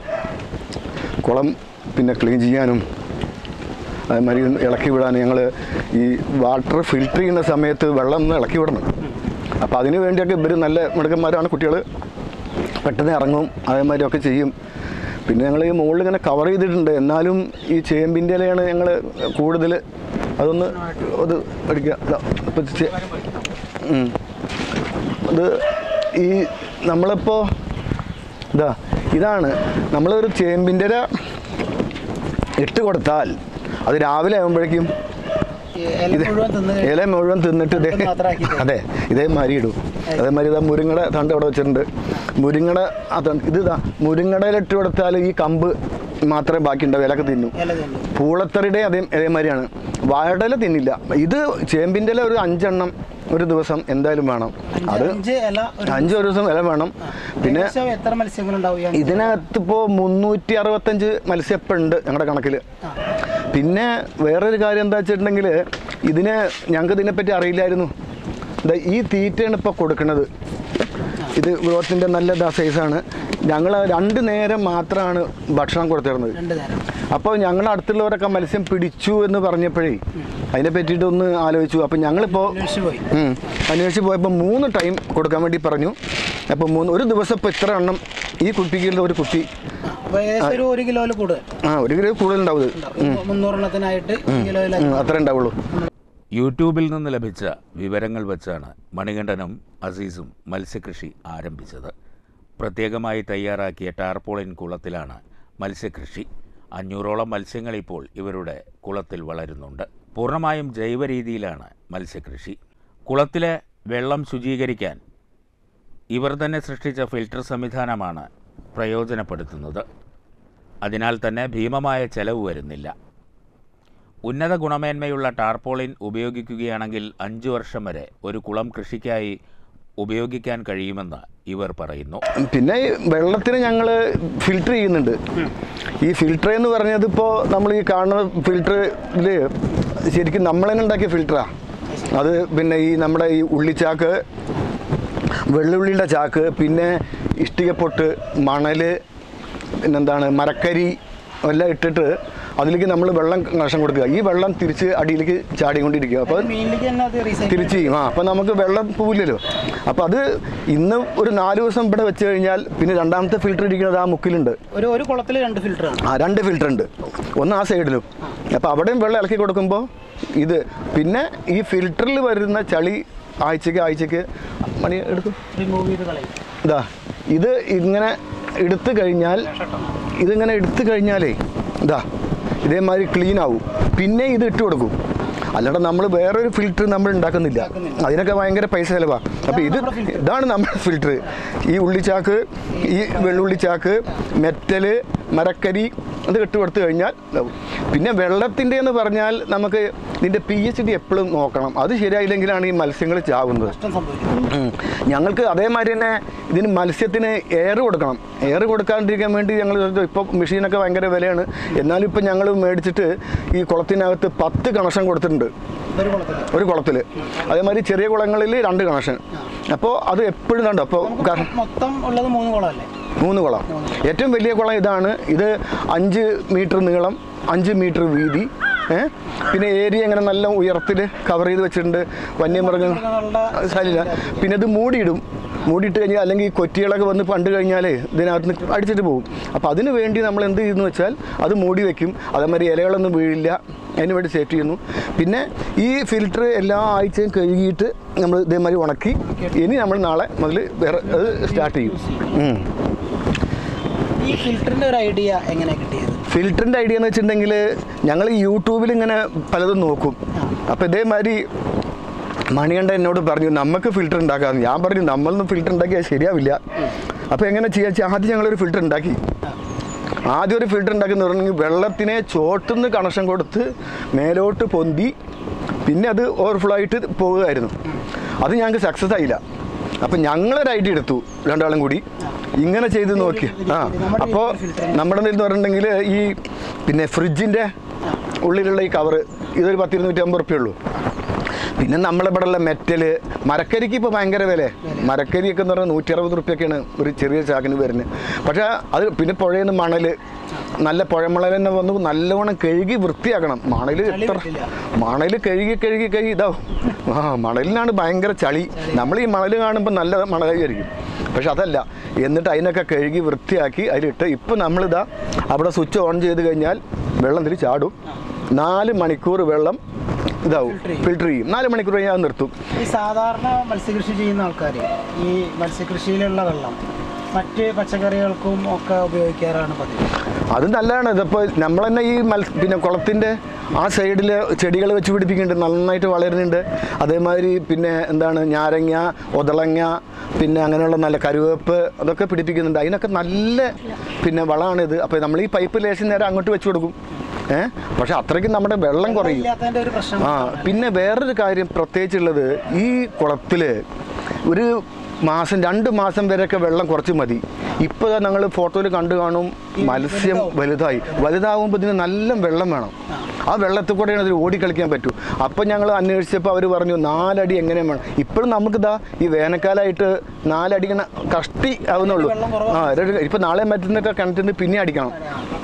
കുളം പിന്നെ ക്ലീൻ ചെയ്യാനും അതേമാതിരി ഒന്ന് ഇളക്കി വിടാനും ഞങ്ങൾ ഈ വാട്ടർ ഫിൽറ്റർ ചെയ്യുന്ന സമയത്ത് വെള്ളം ഒന്ന് ഇളക്കി വിടണം അപ്പോൾ അതിന് വേണ്ടിയൊക്കെ ഇവർ നല്ല മിടുക്കന്മാരാണ് കുട്ടികൾ പെട്ടെന്ന് ഇറങ്ങും അതേമാതിരി ഒക്കെ ചെയ്യും പിന്നെ ഞങ്ങൾ ഈ മുകളിൽ ഇങ്ങനെ കവർ ചെയ്തിട്ടുണ്ട് എന്നാലും ഈ ചേമ്പിൻ്റെ ഇലയാണ് ഞങ്ങൾ കൂടുതൽ അതൊന്ന് അത് അടിക്കുക ഇതാ, ഇപ്പൊ ചെ- ഉം. അത് ഈ നമ്മളിപ്പോൾ ഇതാ ഇതാണ് നമ്മളൊരു ചേമ്പിൻ്റെ ഇല ഇട്ട് കൊടുത്താൽ അത് രാവിലെ ആകുമ്പോഴേക്കും ഈ ഇല മുഴുവൻ തിന്ന് ഇല മുഴുവൻ തിന്നിട്ട് ഇതേ തണ്ട് മാത്രമാക്കി തരും. അതെ ഇതേ മാരി ഇടും അതേമാതിരി ഇതാ മുരിങ്ങയുടെ തണ്ട് അവിടെ വെച്ചിട്ടുണ്ട് മുരിങ്ങയുടെ ആ തണ്ട് ഇത് ഇതാ മുരിങ്ങയുടെ ഇല ഇട്ട് കൊടുത്താൽ ഈ കമ്പ് മാത്രമേ ബാക്കി ഉണ്ടാവും ഇലക്ക് തിന്നും ഇല തിന്നു പൂളത്തറിയുടെ അതേ അതേമാതിരിയാണ് വാഴയുടെ ഇല തിന്നില്ല ഇത് ചേമ്പിൻ്റെ ഇല ഒരു അഞ്ചെണ്ണം ഒരു ദിവസം എന്തായാലും വേണം അത് അഞ്ച് ഇല ഒരു അഞ്ച് ഒരു ദിവസം ഇല വേണം പിന്നെ ഏകദേശം എത്ര മത്സ്യങ്ങളുണ്ടാവും ഈ അഞ്ച്? ഇതിനകത്ത് ഇപ്പോൾ മുന്നൂറ്റി അറുപത്തഞ്ച് മത്സ്യപ്പം ഉണ്ട് ഞങ്ങളുടെ കണക്കിൽ ആ. പിന്നെ വേറൊരു കാര്യം എന്താ വെച്ചിട്ടുണ്ടെങ്കിൽ ഇതിന് ഞങ്ങൾക്ക് ഇതിനെപ്പറ്റി അറിയില്ലായിരുന്നു ദാ ഈ തീറ്റയാണ് ഇപ്പോൾ കൊടുക്കുന്നത് ഇത് ഗ്രോത്തിൻ്റെ നല്ല ദാ സൈസാണ് ഞങ്ങൾ രണ്ട് നേരം മാത്രമാണ് ഭക്ഷണം കൊടുത്തിരുന്നത് രണ്ട് നേരം അപ്പോൾ ഞങ്ങളുടെ അടുത്തുള്ളവരൊക്കെ മത്സ്യം പിടിച്ചു എന്ന് പറഞ്ഞപ്പോഴേ അതിനെ പറ്റിയിട്ട് ഒന്ന് ആലോചിച്ചു അപ്പോൾ ഞങ്ങളിപ്പോൾ അന്വേഷിച്ച് പോയി ഉം. അന്വേഷിച്ച് പോയപ്പോൾ മൂന്ന് ടൈം കൊടുക്കാൻ വേണ്ടി പറഞ്ഞു അപ്പോൾ മൂന്ന് ഒരു ദിവസം ഇപ്പോൾ ഇത്ര എണ്ണം ഈ കുപ്പിക്കുള്ള ഒരു കുപ്പി അപ്പോൾ ഏകദേശം ഒരു ഒരു കിലോയിൽ കൂടുതൽ ആ ഒരു കിലോ കൂടുതൽ ഉണ്ടാവും ഇത്. ഉണ്ടാവും. മുന്നൂറെണ്ണത്തിനായിട്ട് കിലോയിൽ ഉം, അത്രേ ഉണ്ടാവുള്ളൂ യൂട്യൂബിൽ നിന്ന് ലഭിച്ച വിവരങ്ങൾ വെച്ചാണ് മണികണ്ഠനും അസീസും മത്സ്യകൃഷി ആരംഭിച്ചത് പ്രത്യേകമായി തയ്യാറാക്കിയ ടാർപോളിൻ കുളത്തിലാണ് മത്സ്യകൃഷി അഞ്ഞൂറോളം മത്സ്യങ്ങൾ ഇപ്പോൾ ഇവരുടെ കുളത്തിൽ വളരുന്നുണ്ട് പൂർണ്ണമായും ജൈവ രീതിയിലാണ് മത്സ്യകൃഷി കുളത്തിലെ വെള്ളം ശുചീകരിക്കാൻ ഇവർ തന്നെ സൃഷ്ടിച്ച ഫിൽട്ടർ സംവിധാനമാണ് പ്രയോജനപ്പെടുത്തുന്നത് അതിനാൽ തന്നെ ഭീമമായ ചെലവ് വരുന്നില്ല ഉന്നത ഗുണമേന്മയുള്ള ടാർപോളിൻ ഉപയോഗിക്കുകയാണെങ്കിൽ അഞ്ചു വർഷം വരെ ഒരു കുളം കൃഷിക്കായി ഉപയോഗിക്കാൻ കഴിയുമെന്ന് ഇവർ പറയുന്നു പിന്നെ ഈ വെള്ളത്തിന് ഞങ്ങൾ ഫിൽട്ടർ ചെയ്യുന്നുണ്ട് ഈ ഫിൽട്ടർ എന്ന് പറഞ്ഞത് ഇപ്പോൾ നമ്മൾ ഈ കാണുന്ന ഫിൽട്ടറിൽ ശരിക്കും നമ്മൾ തന്നെ ഉണ്ടാക്കിയ ഫിൽറ്ററാ അത് പിന്നെ ഈ നമ്മുടെ ഈ ഉള്ളിച്ചാക്ക് വെള്ളുള്ളിയുടെ ചാക്ക് പിന്നെ ഇഷ്ടികപ്പൊട്ട് മണൽ പിന്നെന്താണ് മരക്കരി എല്ലാം ഇട്ടിട്ട് അതിലേക്ക് നമ്മൾ വെള്ളം കണക്ഷൻ കൊടുക്കുക ഈ വെള്ളം തിരിച്ച് അടിയിലേക്ക് ചാടിക്കൊണ്ടിരിക്കുക അപ്പോൾ മീനിലേക്ക് തന്നെ അത് റീസൈക്കിൾ തിരിച്ച് ചെയ്യും ആ അപ്പം നമുക്ക് വെള്ളം പോവില്ലല്ലോ അപ്പോൾ അത് ഇന്ന് ഒരു നാല് ദിവസം ഇവിടെ വെച്ച് കഴിഞ്ഞാൽ പിന്നെ രണ്ടാമത്തെ ഫിൽറ്റർ ഇരിക്കുന്നത് ആ മുക്കിലുണ്ട് ഒരു ഒരു കുളത്തിൽ രണ്ട് ഫിൽറ്ററാണ് ആ രണ്ട് ഫിൽറ്റർ ഉണ്ട് ഒന്ന് ആ സൈഡിലും അപ്പോൾ അവിടെയും വെള്ളം ഇളക്കി കൊടുക്കുമ്പോൾ ഇത് പിന്നെ ഈ ഫിൽറ്ററിൽ വരുന്ന ചളി ആഴ്ചക്ക് ആഴ്ചക്ക് മണി എടുക്കും റിമൂവ് ചെയ്ത് കളയും ഇതാ ഇത് ഇങ്ങനെ എടുത്തു കഴിഞ്ഞാൽ ഇതിങ്ങനെ എടുത്തു കഴിഞ്ഞാലേ ഇതാ ഇതേമാതിരി ക്ലീൻ ആവും പിന്നെ ഇത് ഇട്ട് കൊടുക്കും അല്ലാതെ നമ്മൾ വേറൊരു ഫിൽറ്റർ നമ്മൾ ഉണ്ടാക്കുന്നില്ല അതിനൊക്കെ ഭയങ്കര പൈസ ചിലവാണ് അപ്പോൾ ഇത് ഇതാണ് നമ്മുടെ ഫിൽറ്റർ ഈ ഉള്ളിച്ചാക്ക് ഈ വെള്ളുള്ളിച്ചാക്ക് മെറ്റല് മരക്കരി അത് ഇട്ട് കൊടുത്തു കഴിഞ്ഞാൽ ഇതാവും. പിന്നെ വെള്ളത്തിൻ്റെ എന്ന് പറഞ്ഞാൽ നമുക്ക് ഇതിൻ്റെ പി എച്ച് ഡി എപ്പോഴും നോക്കണം അത് ശരിയായില്ലെങ്കിലാണ് ഈ മത്സ്യങ്ങൾ ചാവുന്നത് നഷ്ടം സംഭവിക്കും ഉം. ഞങ്ങൾക്ക് അതേമാതിരി തന്നെ ഇതിന് മത്സ്യത്തിന് എയർ കൊടുക്കണം എയർ കൊടുക്കാണ്ടിരിക്കാൻ വേണ്ടി ഞങ്ങൾ ഇപ്പോൾ മെഷീനൊക്കെ ഭയങ്കര വിലയാണ് എന്നാലും ഇപ്പം ഞങ്ങൾ മേടിച്ചിട്ട് ഈ കുളത്തിനകത്ത് പത്ത് കണക്ഷൻ കൊടുത്തിട്ടുണ്ട് ഒരു കുളത്തിൽ ഒരു കുളത്തിൽ അതേമാതിരി ചെറിയ കുളങ്ങളിൽ രണ്ട് കണക്ഷൻ അപ്പോൾ അത് എപ്പോഴും കണ്ടോ അപ്പോൾ നമുക്ക് മൊത്തം ഉള്ളത് മൂന്ന് കുളമല്ലേ മൂന്ന് കുളം ഏറ്റവും വലിയ കുളം ഇതാണ് ഇത് അഞ്ച് മീറ്റർ നീളം അഞ്ച് മീറ്റർ വീതി ഏ? പിന്നെ ഏരിയ ഇങ്ങനെ നല്ല ഉയരത്തിൽ കവർ ചെയ്ത് വെച്ചിട്ടുണ്ട് വന്യമൃഗങ്ങൾ മൃഗങ്ങളുടെ സാരില്ല പിന്നെ ഇത് മൂടിയിടും മൂടിയിട്ട് കഴിഞ്ഞാൽ അല്ലെങ്കിൽ ഈ കൊറ്റികളൊക്കെ വന്ന് പണ്ട് കഴിഞ്ഞാലേ ഇതിനകത്ത് നിന്ന് അടിച്ചിട്ട് പോകും അപ്പോൾ അതിന് വേണ്ടി നമ്മൾ എന്ത് ചെയ്യുന്നു വെച്ചാൽ അത് മൂടി വെക്കും അതേമാതിരി ഇലകളൊന്നും വീഴില്ല അതിന് വേണ്ടി സേഫ് ചെയ്യുന്നു പിന്നെ ഈ ഫിൽറ്റർ എല്ലാ ആഴ്ചയും കഴുകിയിട്ട് നമ്മൾ ഇതേമാതിരി ഉണക്കി ഇനി നമ്മൾ നാളെ മുതൽ വേറെ അത് സ്റ്റാർട്ട് ചെയ്യും ഉം. ഈ ഫിൽറ്ററിന്റെ ഒരു ഐഡിയ എങ്ങനെ കിട്ടിയത് ഫിൽറ്ററിൻ്റെ ഐഡിയ എന്ന് വെച്ചിട്ടുണ്ടെങ്കിൽ ഞങ്ങൾ യൂട്യൂബിൽ ഇങ്ങനെ പലതും നോക്കും അപ്പോൾ ഇതേമാതിരി മണികണ്ഠ എന്നോട് പറഞ്ഞു നമുക്ക് ഫിൽറ്റർ ഉണ്ടാക്കാമെന്ന് ഞാൻ പറഞ്ഞു നമ്മളൊന്നും ഫിൽറ്റർ ഉണ്ടാക്കിയാൽ ശരിയാവില്ല അപ്പോൾ എങ്ങനെ ചെയ്യാ വെച്ചാൽ ആദ്യം ഞങ്ങളൊരു ഫിൽറ്റർ ഉണ്ടാക്കി ആദ്യം ഒരു ഫിൽറ്റർ ഉണ്ടാക്കുന്ന പറഞ്ഞെങ്കിൽ വെള്ളത്തിനെ ചോട്ടുനിന്ന് കണക്ഷൻ കൊടുത്ത് മേലോട്ട് പൊന്തി പിന്നെ അത് ഓവർഫ്ലോ ആയിട്ട് പോവുകയായിരുന്നു അത് ഞങ്ങൾക്ക് സക്സസ് ആയില്ല അപ്പം ഞങ്ങളൊരു ഐഡിയ എടുത്തു രണ്ടാളും കൂടി ഇങ്ങനെ ചെയ്ത് നോക്കി ആ അപ്പോൾ നമ്മുടെ എന്ന് പറഞ്ഞിട്ടുണ്ടെങ്കിൽ ഈ പിന്നെ ഫ്രിഡ്ജിൻ്റെ ഉള്ളിലുള്ള ഈ കവറ് ഇതൊരു പത്തിരുന്നൂറ്റി അമ്പത് റുപ്യ ഉള്ളൂ പിന്നെ നമ്മളെ ഇവിടെ ഉള്ള മെറ്റല് മരക്കരിക്ക് ഇപ്പോൾ ഭയങ്കര വില മരക്കരിയൊക്കെ എന്ന് പറഞ്ഞാൽ നൂറ്റി അറുപത് റുപ്യൊക്കെയാണ് ഒരു ചെറിയ ചാക്കിന് വരുന്നത് പക്ഷേ അത് പിന്നെ പുഴയിൽ നിന്ന് മണൽ നല്ല പുഴമണൽ തന്നെ വന്ന് നല്ലവണ്ണം കഴുകി വൃത്തിയാക്കണം മണൽ എത്ര മണൽ കഴുകി കഴുകി കഴുകി ഇതാവും ആ മണലിനാണ് ഭയങ്കര ചളി നമ്മൾ ഈ മണൽ കാണുമ്പോൾ നല്ല മണലായിരിക്കും പക്ഷെ അതല്ല എന്നിട്ട് അതിനൊക്കെ കഴുകി വൃത്തിയാക്കി അതിലിട്ട് ഇപ്പം നമ്മളിതാ അവിടെ സ്വിച്ച് ഓൺ ചെയ്ത് കഴിഞ്ഞാൽ വെള്ളം ഇതിൽ ചാടും നാല് മണിക്കൂർ വെള്ളം ഇതാവും ഫിൽട്ടർ ചെയ്യും നാല് മണിക്കൂർ കഴിഞ്ഞാൽ അത് നിർത്തും ഈ സാധാരണ മത്സ്യകൃഷി ചെയ്യുന്ന ആൾക്കാർ ഈ മത്സ്യകൃഷിയിലുള്ള വെള്ളം മറ്റ് പച്ചക്കറികൾക്കും ഒക്കെ ഉപയോഗിക്കാറാണ് പതിവ് അത് നല്ലതാണ് ഇതിപ്പോൾ നമ്മൾ തന്നെ ഈ മത്സ്യ പിന്നെ കുളത്തിൻ്റെ ആ സൈഡിൽ ചെടികൾ വെച്ച് പിടിപ്പിക്കുന്നുണ്ട് നന്നായിട്ട് വളരുന്നുണ്ട് അതേമാതിരി പിന്നെ എന്താണ് ഞാരങ്ങ ഒതളങ്ങ പിന്നെ അങ്ങനെയുള്ള നല്ല കരുവേപ്പ് അതൊക്കെ പിടിപ്പിക്കുന്നുണ്ട് അതിനൊക്കെ നല്ല പിന്നെ വളമാണിത് അപ്പോൾ നമ്മൾ ഈ പൈപ്പ് ലേശം നേരം അങ്ങോട്ട് വെച്ച് കൊടുക്കും ഏഹ് പക്ഷെ അത്രയ്ക്കും നമ്മുടെ വെള്ളം കുറയും ഇല്ലാത്തതിന്റെ ഒരു പ്രശ്നം ആ പിന്നെ വേറൊരു കാര്യം പ്രത്യേകിച്ചുള്ളത് ഈ കുളത്തിൽ ഒരു മാസം രണ്ട് മാസം വരെയൊക്കെ വെള്ളം കുറച്ച് മതി ഇപ്പോൾ ഞങ്ങൾ ഫോട്ടോയിൽ കണ്ടു കാണും മത്സ്യം വലുതായി വലുതാവുമ്പോൾ ഇതിന് നല്ല വെള്ളം വേണം ആ വെള്ളത്തിൽ കൂടെയാണ് ഇതിൽ ഓടിക്കളിക്കാൻ പറ്റൂ അപ്പോൾ ഞങ്ങൾ അന്വേഷിച്ചപ്പോൾ അവർ പറഞ്ഞു നാലടി എങ്ങനെ വേണം ഇപ്പോഴും നമുക്കിതാ ഈ വേനൽക്കാലമായിട്ട് നാലടി ഇങ്ങനെ കഷ്ടി ആവുന്നുള്ളൂ ആ ഇപ്പം നാളെ മറ്റുന്നൊക്കെ കിണറ്റിൽ നിന്ന് പിന്നെ അടിക്കണം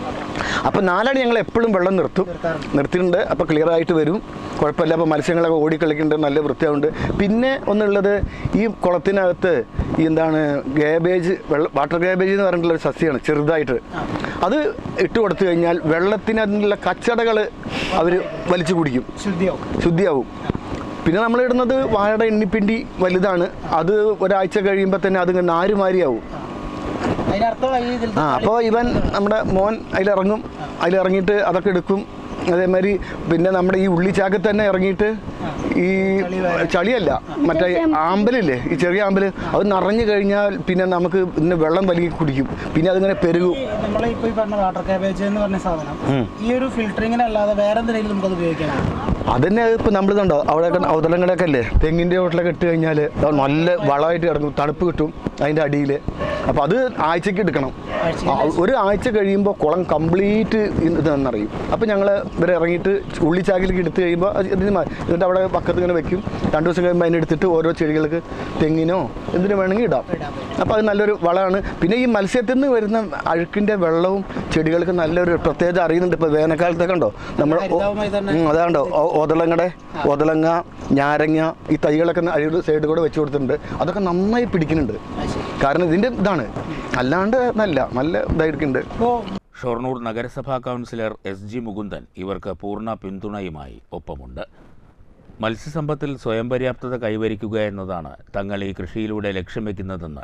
അപ്പോൾ നാലടി ഞങ്ങൾ എപ്പോഴും വെള്ളം നിർത്തും നിർത്തിയിട്ടുണ്ട് അപ്പോൾ ക്ലിയർ ആയിട്ട് വരും കുഴപ്പമില്ല അപ്പോൾ മത്സ്യങ്ങളൊക്കെ ഓടിക്കളിക്കുന്നുണ്ട് നല്ല വൃത്തിയാവുണ്ട് പിന്നെ ഒന്നുള്ളത് ഈ കുളത്തിനകത്ത് ഈ എന്താണ് ഗേബേജ് വെള്ള വാട്ടർ ഗേബേജ് എന്ന് പറഞ്ഞിട്ടുള്ള ഒരു സസ്യമാണ് ചെറുതായിട്ട് അത് ഇട്ട് കൊടുത്തു കഴിഞ്ഞാൽ വെള്ളത്തിനുള്ള കച്ചടകൾ അവർ വലിച്ചു കുടിക്കും ശുദ്ധിയാവും ശുദ്ധിയാവും പിന്നെ നമ്മൾ ഇടുന്നത് വാഴയുടെ എണ്ണിപ്പിണ്ടി വലുതാണ് അത് ഒരാഴ്ച കഴിയുമ്പോൾ തന്നെ അത് നാരുമാരിയാവും അതിനർത്ഥം ഈ ഇതിൽ ആ അപ്പോൾ ഇവൻ നമ്മുടെ മോൻ അതിലിറങ്ങും അതിലിറങ്ങിയിട്ട് അതൊക്കെ എടുക്കും അതേമാതിരി പിന്നെ നമ്മുടെ ഈ ഉള്ളിച്ചാക്കിൽ തന്നെ ഇറങ്ങിയിട്ട് ഈ ചളിയല്ല മറ്റേ ആമ്പലില്ലേ ഈ ചെറിയ ആമ്പല് അത് നിറഞ്ഞു കഴിഞ്ഞാൽ പിന്നെ നമുക്ക് ഇന്ന് വെള്ളം വലിയ കുടിക്കും പിന്നെ അതിങ്ങനെ പെരുകും നമ്മളെ ഇപ്പൊ ഈ പറഞ്ഞ വാട്ടർ കാബേജ് എന്ന് പറഞ്ഞ സാധനം ഈ ഒരു ഫിൽറ്ററിങ്ങിനല്ലാതെ വേറെ എന്തെങ്കിലും നമുക്കത് ഉപയോഗിക്കാനാണ് അതന്നെ ഇപ്പം നമ്മളിതുണ്ടോ അവിടെയൊക്കെ അവതലങ്ങളൊക്കെ അല്ലേ തെങ്ങിൻ്റെ ചോട്ടിലൊക്കെ ഇട്ട് കഴിഞ്ഞാൽ നല്ല വളമായിട്ട് കിടക്കും തണുപ്പ് കിട്ടും അതിൻ്റെ അടിയിൽ അപ്പോൾ അത് ആഴ്ചക്ക് എടുക്കണം ആ, ഒരു ആഴ്ച കഴിയുമ്പോൾ കുളം കംപ്ലീറ്റ് ഇതെന്നറിയും അപ്പോൾ ഞങ്ങൾ ഇവരെ ഇറങ്ങിയിട്ട് ഉള്ളിച്ചാക്കിലേക്ക് എടുത്ത് കഴിയുമ്പോൾ അത് ഇതിന് മ- എന്നിട്ട് അവിടെ പക്കത്ത് ഇങ്ങനെ വെക്കും രണ്ട് ദിവസം കഴിയുമ്പോൾ അതിനെടുത്തിട്ട് ഓരോ ചെടികൾക്ക് തെങ്ങിനോ എന്തിനു വേണമെങ്കിൽ ഇടാം അപ്പോൾ അത് നല്ലൊരു വളമാണ് പിന്നെ ഈ മത്സ്യത്തിൽ നിന്ന് വരുന്ന അഴുക്കിൻ്റെ വെള്ളവും ചെടികൾക്ക് നല്ലൊരു പ്രത്യേകത അറിയുന്നുണ്ട് ഇപ്പോൾ വേനൽക്കാലത്തൊക്കെ ഉണ്ടോ നമ്മൾ ഹരിതാവുമായി തന്നെ ഉം, അതാണ്ടോ ഒ- ഒതളങ്ങടെ ഒതളങ്ങ ഞാരങ്ങ ഈ തൈകളൊക്കെ അഴിയുടെ സൈഡിൽ കൂടെ വെച്ച് കൊടുത്തിട്ടുണ്ട് അതൊക്കെ നന്നായി പിടിക്കുന്നുണ്ട് കാരണം ഇതിൻ്റെ ഇതാണ് അല്ലാണ്ട് നല്ല നല്ല ഇതായിരിക്കുന്നുണ്ട് ഇപ്പോൾ ഷൊർണൂർ നഗരസഭാ കൗൺസിലർ എസ് ജി മുകുന്ദൻ ഇവർക്ക് പൂർണ്ണ പിന്തുണയുമായി ഒപ്പമുണ്ട് മത്സ്യസമ്പത്തിൽ സ്വയം പര്യാപ്തത കൈവരിക്കുക എന്നതാണ് തങ്ങൾ ഈ കൃഷിയിലൂടെ ലക്ഷ്യം വയ്ക്കുന്നതെന്ന്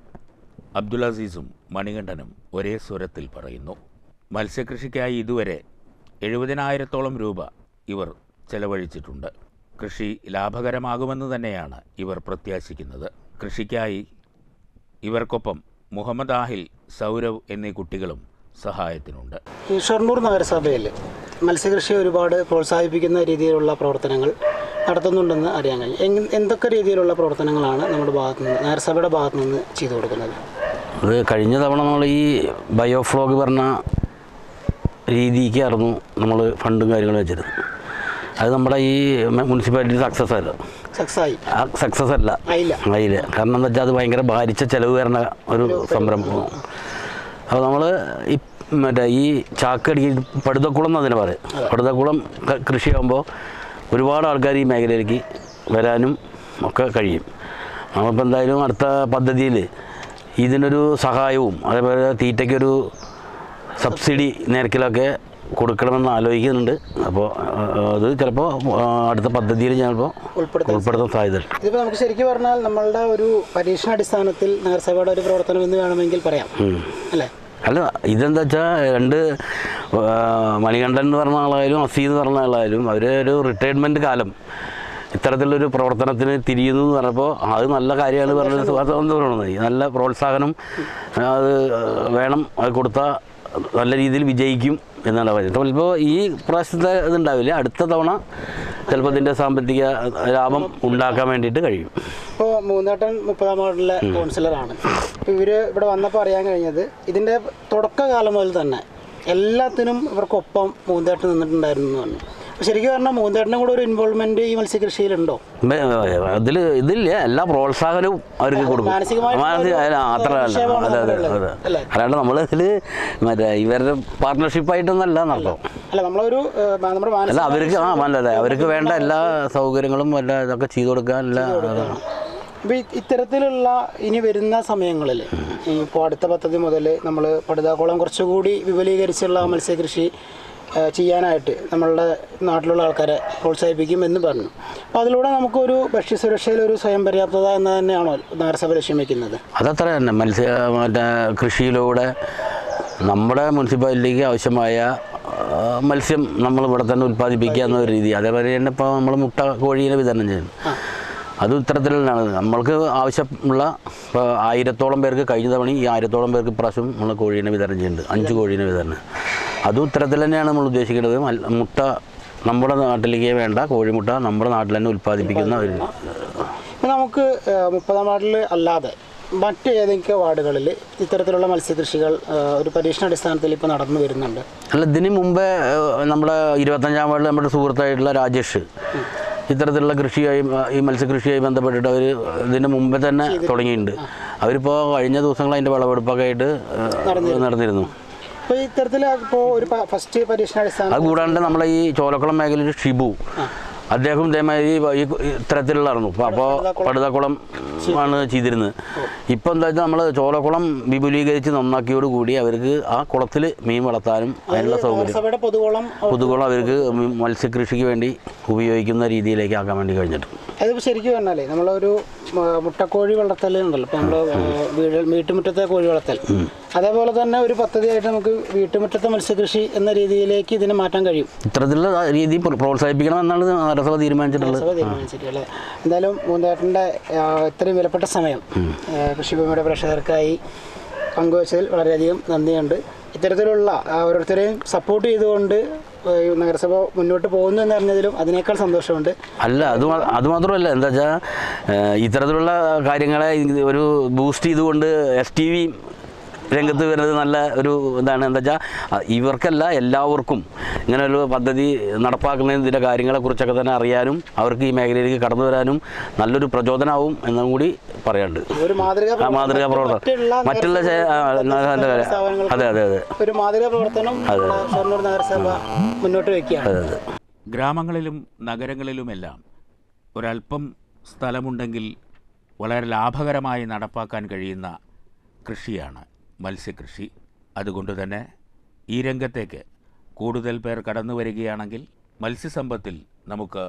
അബ്ദുൽ അസീസും മണികണ്ഠനും ഒരേ സ്വരത്തിൽ പറയുന്നു മത്സ്യകൃഷിക്കായി ഇതുവരെ എഴുപതിനായിരത്തോളം രൂപ ഇവർ ചെലവഴിച്ചിട്ടുണ്ട് കൃഷി ലാഭകരമാകുമെന്ന് തന്നെയാണ് ഇവർ പ്രത്യാശിക്കുന്നത് കൃഷിക്കായി ഇവർക്കൊപ്പം മുഹമ്മദ് ആഹിൽ സൗരവ് എന്നീ കുട്ടികളും സഹായത്തിനുണ്ട് ഈ ഷൊർണൂർ നഗരസഭയിൽ മത്സ്യകൃഷി ഒരുപാട് പ്രോത്സാഹിപ്പിക്കുന്ന രീതിയിലുള്ള പ്രവർത്തനങ്ങൾ നടത്തുന്നുണ്ടെന്ന് അറിയാൻ കഴിഞ്ഞു എങ്- എന്തൊക്കെ രീതിയിലുള്ള പ്രവർത്തനങ്ങളാണ് നമ്മുടെ ഭാഗത്തു നിന്ന് നഗരസഭയുടെ ഭാഗത്തു നിന്ന് ചെയ്തു കൊടുക്കുന്നത് അത് കഴിഞ്ഞ തവണ നമ്മൾ ഈ ബയോഫ്ലോഗ് പറഞ്ഞ രീതിക്കായിരുന്നു നമ്മൾ ഫണ്ടും കാര്യങ്ങളും വെച്ചിരുന്നത് അത് നമ്മുടെ ഈ മുനിസിപ്പാലിറ്റി സക്സസ് അല്ല സക്സസ് ആയി ആ സക്സസ് അല്ല ആയില്ല ആയില്ല കാരണം എന്താ വെച്ചാൽ അത് ഭയങ്കര ഭാരിച്ച ചിലവ് വരുന്ന ഒരു സംരംഭം അപ്പോൾ നമ്മൾ ഈ മറ്റേ ഈ ചാക്കടി പടുതക്കുളം എന്നതിനെ പറയും പടുതക്കുളം ക- കൃഷിയാകുമ്പോൾ ഒരുപാട് ആൾക്കാർ ഈ മേഖലയിലേക്ക് വരാനും ഒക്കെ കഴിയും നമ്മളിപ്പോൾ എന്തായാലും അടുത്ത പദ്ധതിയിൽ ഇതിനൊരു സഹായവും അതേപോലെ തീറ്റയ്ക്കൊരു സബ്സിഡി നിരക്കിലൊക്കെ കൊടുക്കണമെന്ന് ആലോചിക്കുന്നുണ്ട് അപ്പോൾ അത് ചിലപ്പോൾ അടുത്ത പദ്ധതിയിൽ ചിലപ്പോൾ ഉൾപ്പെടുത്താൻ ഉൾപ്പെടുത്താൻ സാധ്യതയുണ്ട് ഇതിപ്പോൾ നമുക്ക് ശരിക്കും പറഞ്ഞാൽ നമ്മളുടെ ഒരു പരീക്ഷണാടിസ്ഥാനത്തിൽ നഗരസഭയുടെ ഒരു പ്രവർത്തനം എന്ന് വേണമെങ്കിൽ പറയാം അല്ലേ അല്ല ഇതെന്താ വെച്ചാൽ രണ്ട് ആ, മണികണ്ഠൻ എന്ന് പറഞ്ഞ ആളായാലും അസി എന്ന് പറഞ്ഞ ആളായാലും അവർ ഒരു റിട്ടയർമെൻറ്റ് കാലം ഇത്തരത്തിലൊരു പ്രവർത്തനത്തിന് തിരിയുന്നു എന്ന് പറഞ്ഞപ്പോൾ അത് നല്ല കാര്യമാണ് പറഞ്ഞത് തോന്നുന്നത് നല്ല പ്രോത്സാഹനം അത് വേണം അത് കൊടുത്താൽ നല്ല രീതിയിൽ വിജയിക്കും എന്നാണ് പറയുന്നത് ചിലപ്പോൾ ഈ പ്രാവശ്യത്തെ ഇതുണ്ടാവില്ല അടുത്ത തവണ ചിലപ്പോൾ ഇതിൻ്റെ സാമ്പത്തിക ലാഭം ഉണ്ടാക്കാൻ വേണ്ടിയിട്ട് കഴിയും ഇപ്പോൾ മൂന്നേട്ടൻ മുപ്പതാം വാർഡിലെ കൗൺസിലറാണ് അപ്പോൾ ഇവർ ഇവിടെ വന്നപ്പോൾ അറിയാൻ കഴിഞ്ഞത് ഇതിൻ്റെ തുടക്കകാലം മുതൽ തന്നെ എല്ലാത്തിനും ഇവർക്കൊപ്പം മൂന്നേട്ടൻ നിന്നിട്ടുണ്ടായിരുന്നു എന്ന് പറഞ്ഞു അപ്പോൾ ശരിക്കും പറഞ്ഞാൽ മൂന്നേട്ടനും കൂടെ ഒരു ഇൻവോൾവ്മെൻറ്റ് ഈ മത്സ്യകൃഷിയിലുണ്ടോ ഇതിൽ ഇതില്ല എല്ലാ പ്രോത്സാഹനവും അവർക്ക് കൊടുക്കും മാനസികമായിട്ടുള്ള മാനസിക ഒരു അല്ല, അത്ര അല്ല നിക്ഷേപമാണ് അതെ അതെ അതിലുള്ളത്. അതെ അല്ലേ? അല്ലാണ്ട് നമ്മൾ ഇതിൽ മറ്റേ ഇവരുടെ പാർട്ട്ണർഷിപ്പായിട്ടൊന്നല്ല നടത്തും അല്ല നമ്മളൊരു ഏഹ്, നമ്മുടെ അല്ല മാനസിക അവർക്ക് ആ അല്ല അവർക്ക് വേണ്ട എല്ലാ സൗകര്യങ്ങളും എല്ലാ ഇതൊക്കെ ചെയ്തു കൊടുക്കാൻ എല്ലാ അപ്പോൾ ഇത്തരത്തിലുള്ള ഇനി വരുന്ന സമയങ്ങളിൽ ഇപ്പോൾ അടുത്ത പദ്ധതി മുതൽ നമ്മൾ പടുതാക്കുളം കുറച്ചുകൂടി വിപുലീകരിച്ചുള്ള മത്സ്യകൃഷി ആ, ചെയ്യാനായിട്ട് നമ്മളുടെ നാട്ടിലുള്ള ആൾക്കാരെ പ്രോത്സാഹിപ്പിക്കും എന്ന് പറഞ്ഞു അപ്പോൾ അതിലൂടെ നമുക്കൊരു ഭക്ഷ്യസുരക്ഷയിൽ ഒരു സ്വയം പര്യാപ്തത എന്ന് തന്നെയാണോ നഗരസഭ ലക്ഷ്യം വയ്ക്കുന്നത് അതത്ര തന്നെ മത്സ്യ മറ്റേ കൃഷിയിലൂടെ നമ്മുടെ മുനിസിപ്പാലിറ്റിക്ക് ആവശ്യമായ ആ, മത്സ്യം നമ്മൾ ഇവിടെ തന്നെ ഉൽപ്പാദിപ്പിക്കുക എന്ന ഒരു രീതി അതേപോലെ തന്നെ ഇപ്പോൾ നമ്മൾ മുട്ട കോഴീനെ വിതരണം ചെയ്യുന്നു അതും ഇത്തരത്തിലാണ് നമ്മൾക്ക് ആവശ്യമുള്ള ഇപ്പോൾ ആയിരത്തോളം പേർക്ക് കഴിഞ്ഞ തവണ ഈ ആയിരത്തോളം പേർക്ക് ഇപ്രാവശ്യം നമ്മൾ കോഴീനെ വിതരണം ചെയ്യുന്നുണ്ട് അഞ്ച് കോഴീനെ വിതരണം അതും ഇത്തരത്തിൽ തന്നെയാണ് നമ്മൾ ഉദ്ദേശിക്കുന്നത് മൽ- മുട്ട നമ്മുടെ നാട്ടിലേക്ക് വേണ്ട കോഴിമുട്ട നമ്മുടെ നാട്ടിൽ തന്നെ ഉൽപ്പാദിപ്പിക്കുന്ന ഒരു അപ്പോൾ നമുക്ക് ആ, മുപ്പതാം വാർഡിൽ അല്ലാതെ മറ്റ് ഏതൊക്കെ വാർഡുകളിൽ ഇത്തരത്തിലുള്ള മത്സ്യകൃഷികൾ ആ, ഒരു പരീക്ഷണാടിസ്ഥാനത്തിൽ ഇപ്പോൾ നടന്നു വരുന്നുണ്ട് അല്ല ഇതിന് മുമ്പേ ഏഹ്, നമ്മുടെ ഇരുപത്തഞ്ചാം വാർഡിൽ നമ്മുടെ സുഹൃത്തായിട്ടുള്ള രാജേഷ് ഇത്തരത്തിലുള്ള കൃഷിയായി ഈ മത്സ്യകൃഷിയായി ബന്ധപ്പെട്ടിട്ട് അവർ ഇതിന് മുമ്പേ തന്നെ തുടങ്ങിയിട്ടുണ്ട് അവരിപ്പോൾ കഴിഞ്ഞ ദിവസങ്ങൾ അതിൻ്റെ വിളവെടുപ്പൊക്കെ ആയിട്ട് ഏഹ്, നടന്നിരുന്നു അപ്പോൾ ഇത്തരത്തിൽ ഇപ്പോൾ ഒരു പ- ഫസ്റ്റ് പരീക്ഷണാടിസ്ഥാനം അത് കൂടാണ്ട് നമ്മളെ ഈ ചോലക്കുളം മേഖലയിൽ ഷിബു അദ്ദേഹം ഇതേമാതിരി ഈ ഇത്തരത്തിലുള്ളായിരുന്നു അപ്പോൾ പടുതക്കുളം ആണ് ചെയ്തിരുന്നത് ഇപ്പം എന്താ വെച്ചാൽ നമ്മൾ ചോലക്കുളം വിപുലീകരിച്ച് നന്നാക്കിയോടുകൂടി അവർക്ക് ആ കുളത്തിൽ മീൻ വളർത്താനും അതിനുള്ള സൗകര്യം നഗരസഭയുടെ പൊതുവോളം പുതുകുളം അവർക്ക് മി- മത്സ്യകൃഷിക്ക് വേണ്ടി ഉപയോഗിക്കുന്ന രീതിയിലേക്ക് ആക്കാൻ വേണ്ടി കഴിഞ്ഞിട്ടുണ്ട് അതിപ്പോൾ ശരിക്കും പറഞ്ഞാലേ നമ്മളൊരു മ, മുട്ടക്കോഴി വളർത്തൽ ഉണ്ടല്ലോ ഇപ്പോൾ നമ്മൾ വീട് വീട്ടുമുറ്റത്തെ കോഴി വളർത്തൽ അതേപോലെ തന്നെ ഒരു പദ്ധതിയായിട്ട് നമുക്ക് വീട്ടുമുറ്റത്തെ മത്സ്യകൃഷി എന്ന രീതിയിലേക്ക് ഇതിനെ മാറ്റാൻ കഴിയും ഇത്തരത്തിലുള്ള രീതി പ്ര- പ്രോത്സാഹിപ്പിക്കണം എന്നാണ് നഗരസഭ തീരുമാനിച്ചിട്ടുള്ളത് സഭ തീരുമാനിച്ചിട്ട് അല്ലേ എന്തായാലും മൂന്നേട്ടൻ്റെ ഇത്രയും വിലപ്പെട്ട സമയം ആ, കൃഷിഭൂമിയുടെ പ്രേക്ഷകർക്കായി പങ്കുവച്ചതിൽ വളരെയധികം നന്ദിയുണ്ട് ഇത്തരത്തിലുള്ള ആ, ഓരോരുത്തരെയും സപ്പോർട്ട് ചെയ്തുകൊണ്ട് ആ, ഈ നഗരസഭ മുന്നോട്ട് പോകുന്നു എന്ന് അറിഞ്ഞതിലും അതിനേക്കാൾ സന്തോഷമുണ്ട് അല്ല അത് മാ- അത് മാത്രമല്ല എന്താ വെച്ചാൽ ഇത്തരത്തിലുള്ള കാര്യങ്ങളെ ഇത് ഒരു ബൂസ്റ്റ് ചെയ്തുകൊണ്ട് എസ് ടി വി രംഗത്ത് വരുന്നത് നല്ല ഒരു ഇതാണ് എന്താ വെച്ചാൽ ഇവർക്കല്ല എല്ലാവർക്കും ഇങ്ങനെ ഒരു പദ്ധതി നടപ്പാക്കുന്നതിൻ്റെ കാര്യങ്ങളെക്കുറിച്ചൊക്കെ തന്നെ അറിയാനും അവർക്ക് ഈ മേഖലയിലേക്ക് കടന്നു വരാനും നല്ലൊരു പ്രചോദനമാവും എന്നും കൂടി പറയാനുണ്ട് ഒരു മാതൃകാ ആ മാതൃകാ പ്രവർത്തനം മറ്റുള്ള മറ്റുള്ള ചെ- ആ, നല്ല കാര്യം. സ്ഥാപനങ്ങൾക്ക് അതെ അതെ അതെ ഒരു മാതൃകാ പ്രവർത്തനം നമ്മുടെ ഷൊർണൂർ നഗരസഭ മുന്നോട്ട് വയ്ക്കുകയാണ് അതെ അതെ ഗ്രാമങ്ങളിലും നഗരങ്ങളിലുമെല്ലാം ഒരല്പം സ്ഥലമുണ്ടെങ്കിൽ വളരെ ലാഭകരമായി നടപ്പാക്കാൻ കഴിയുന്ന കൃഷിയാണ് മത്സ്യകൃഷി അതുകൊണ്ട് തന്നെ ഈ രംഗത്തേക്ക് കൂടുതൽ പേർ കടന്നു വരികയാണെങ്കിൽ മത്സ്യസമ്പത്തിൽ നമുക്ക്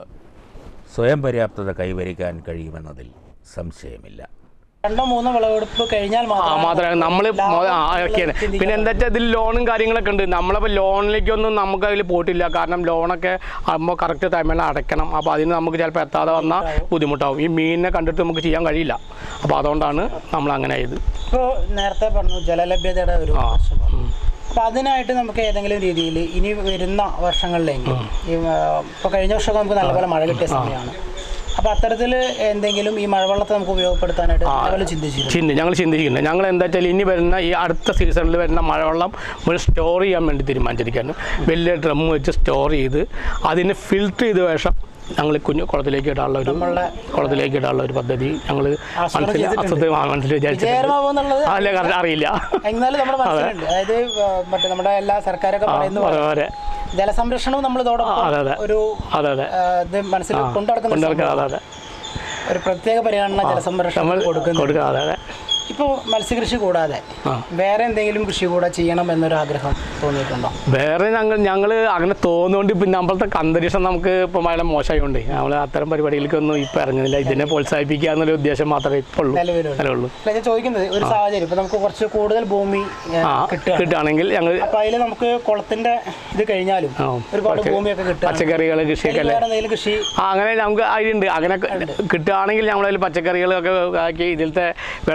സ്വയം പര്യാപ്തത കൈവരിക്കാൻ കഴിയുമെന്നതിൽ സംശയമില്ല രണ്ടോ മൂന്നോ വിളവെടുപ്പ് കഴിഞ്ഞാൽ ആ മാത്രമേ നമ്മൾ ഇറക്കിയത് പിന്നെ എന്താ വെച്ചാൽ ഇതിൽ ലോണും കാര്യങ്ങളൊക്കെ ഉണ്ട് നമ്മളിപ്പോൾ ലോണിലേക്കൊന്നും നമുക്ക് അതിൽ പോയിട്ടില്ല കാരണം ലോണൊക്കെ ആകുമ്പോൾ കറക്റ്റ് ടൈമിൽ അടയ്ക്കണം അപ്പോൾ അതിന് നമുക്ക് ചിലപ്പോൾ എത്താതെ വന്നാൽ ബുദ്ധിമുട്ടാവും ഈ മീനിനെ കണ്ടിട്ട് നമുക്ക് ചെയ്യാൻ കഴിയില്ല അപ്പോൾ അതുകൊണ്ടാണ് നമ്മൾ അങ്ങനെ ചെയ്ത് ഇപ്പോൾ നേരത്തെ പറഞ്ഞു ജലലഭ്യതയുടെ ഒരു പ്രശ്നം പറഞ്ഞു. അപ്പോൾ അതിനായിട്ട് നമുക്ക് ഏതെങ്കിലും രീതിയിൽ ഇനി വരുന്ന വർഷങ്ങളിലേക്ക് ഈ ഇപ്പോൾ കഴിഞ്ഞ വർഷമൊക്കെ നമുക്ക് നല്ലപോലെ മഴ കിട്ടിയ സമയമാണ് അപ്പോൾ അത്തരത്തിൽ എന്തെങ്കിലും ഈ മഴവെള്ളത്തെ നമുക്ക് ഉപയോഗപ്പെടുത്താനായിട്ട് നല്ലപോലെ ചിന്തിച്ചിരുന്നു ചിന്തി ഞങ്ങൾ ചിന്തിക്കുന്നുണ്ട് ഞങ്ങൾ എന്താ വെച്ചാൽ ഇനി വരുന്ന ഈ അടുത്ത സീസണിൽ വരുന്ന മഴവെള്ളം നമ്മൾ സ്റ്റോർ ചെയ്യാൻ വേണ്ടി തീരുമാനിച്ചിരിക്കുകയാണ് വലിയ ഡ്രം വെച്ച് സ്റ്റോർ ചെയ്ത് അതിനെ ഫിൽറ്റർ ചെയ്ത ശേഷം ഞങ്ങൾ കുഞ്ഞു കുളത്തിലേക്ക് ഇടാനുള്ള ഒരു കുളത്തിലേക്ക് ഇടാനുള്ള ഒരു പദ്ധതി ഞങ്ങൾ മനസ്സിൽ ചെയ്തിട്ടുണ്ട്. അസത്ത് മനസ്സിൽ വിചാരിച്ചിട്ടുണ്ട് വിജയകരമാവുമെന്നുള്ളത് അല്ല കാരണം അറിയില്ല എന്നാലും നമ്മുടെ മനസ്സിലുണ്ട് അതായത് ആ, മറ്റേ നമ്മുടെ എല്ലാ സർക്കാരൊക്കെ പറയുന്ന പോലെ വരെ ജലസംരക്ഷണവും നമ്മൾ ഇതോടൊപ്പം അതെ, അതെ. ഒരു അതെ അതെ ആ, ഇത് മനസ്സിൽ കൊണ്ടുനടക്കുന്ന ഒരു കൊണ്ടിറക്കുക അതെ സംഭവമാണ്. അതെ ഒരു പ്രത്യേക പരിഗണന ജലസംരക്ഷണം നമ്മൾ കൊടുക്കുന്നു കൊടുക്കുക അതെ അതെ ഇപ്പോൾ മത്സ്യകൃഷി കൂടാതെ വേറെ എന്തെങ്കിലും കൃഷി കൂടെ ചെയ്യണം എന്നൊരു ആഗ്രഹം തോന്നിയിട്ടുണ്ടോ വേറെ ഞങ്ങൾ ഞങ്ങൾ അങ്ങനെ തോന്നുകൊണ്ട് ഇപ്പം നമ്മളത്തെ അന്തരീക്ഷം നമുക്ക് ഇപ്പം വളരെ മോശമായതുകൊണ്ട് നമ്മൾ അത്തരം പരിപാടികൾക്കൊന്നും ഇപ്പം ഇറങ്ങുന്നില്ല ഇതിനെ പ്രോത്സാഹിപ്പിക്കുക എന്നുള്ള ഉദ്ദേശം മാത്രമേ ഇപ്പോൾ ഉള്ളൂ നിലവിലുള്ളൂ നിലവിലുള്ളൂ അല്ല ഞാൻ ചോദിക്കുന്നത് ഒരു സാഹചര്യം ഇപ്പൊ നമുക്ക് കുറച്ച് കൂടുതൽ ഭൂമി ഏ, ആ കിട്ടുക കിട്ടുകയാണെങ്കിൽ ഞങ്ങൾ അപ്പൊ അതിൽ നമുക്ക് കുളത്തിന്റെ ഇത് കഴിഞ്ഞാലും ആ, ഒരുപാട് ഭൂമിയൊക്കെ കിട്ടുക പച്ചക്കറികൾ കൃഷിയൊക്കെ അല്ലേ വേറെ എന്തെങ്കിലും കൃഷി ആ, അങ്ങനെ നമുക്ക് അതിലുണ്ട് അങ്ങനെ കിട്ടുകയാണെങ്കിൽ നമ്മളതിൽ പച്ചക്കറികളൊക്കെ ആക്കി ഇതിലത്തെ വെള്ളം ഉപയോഗിച്ച്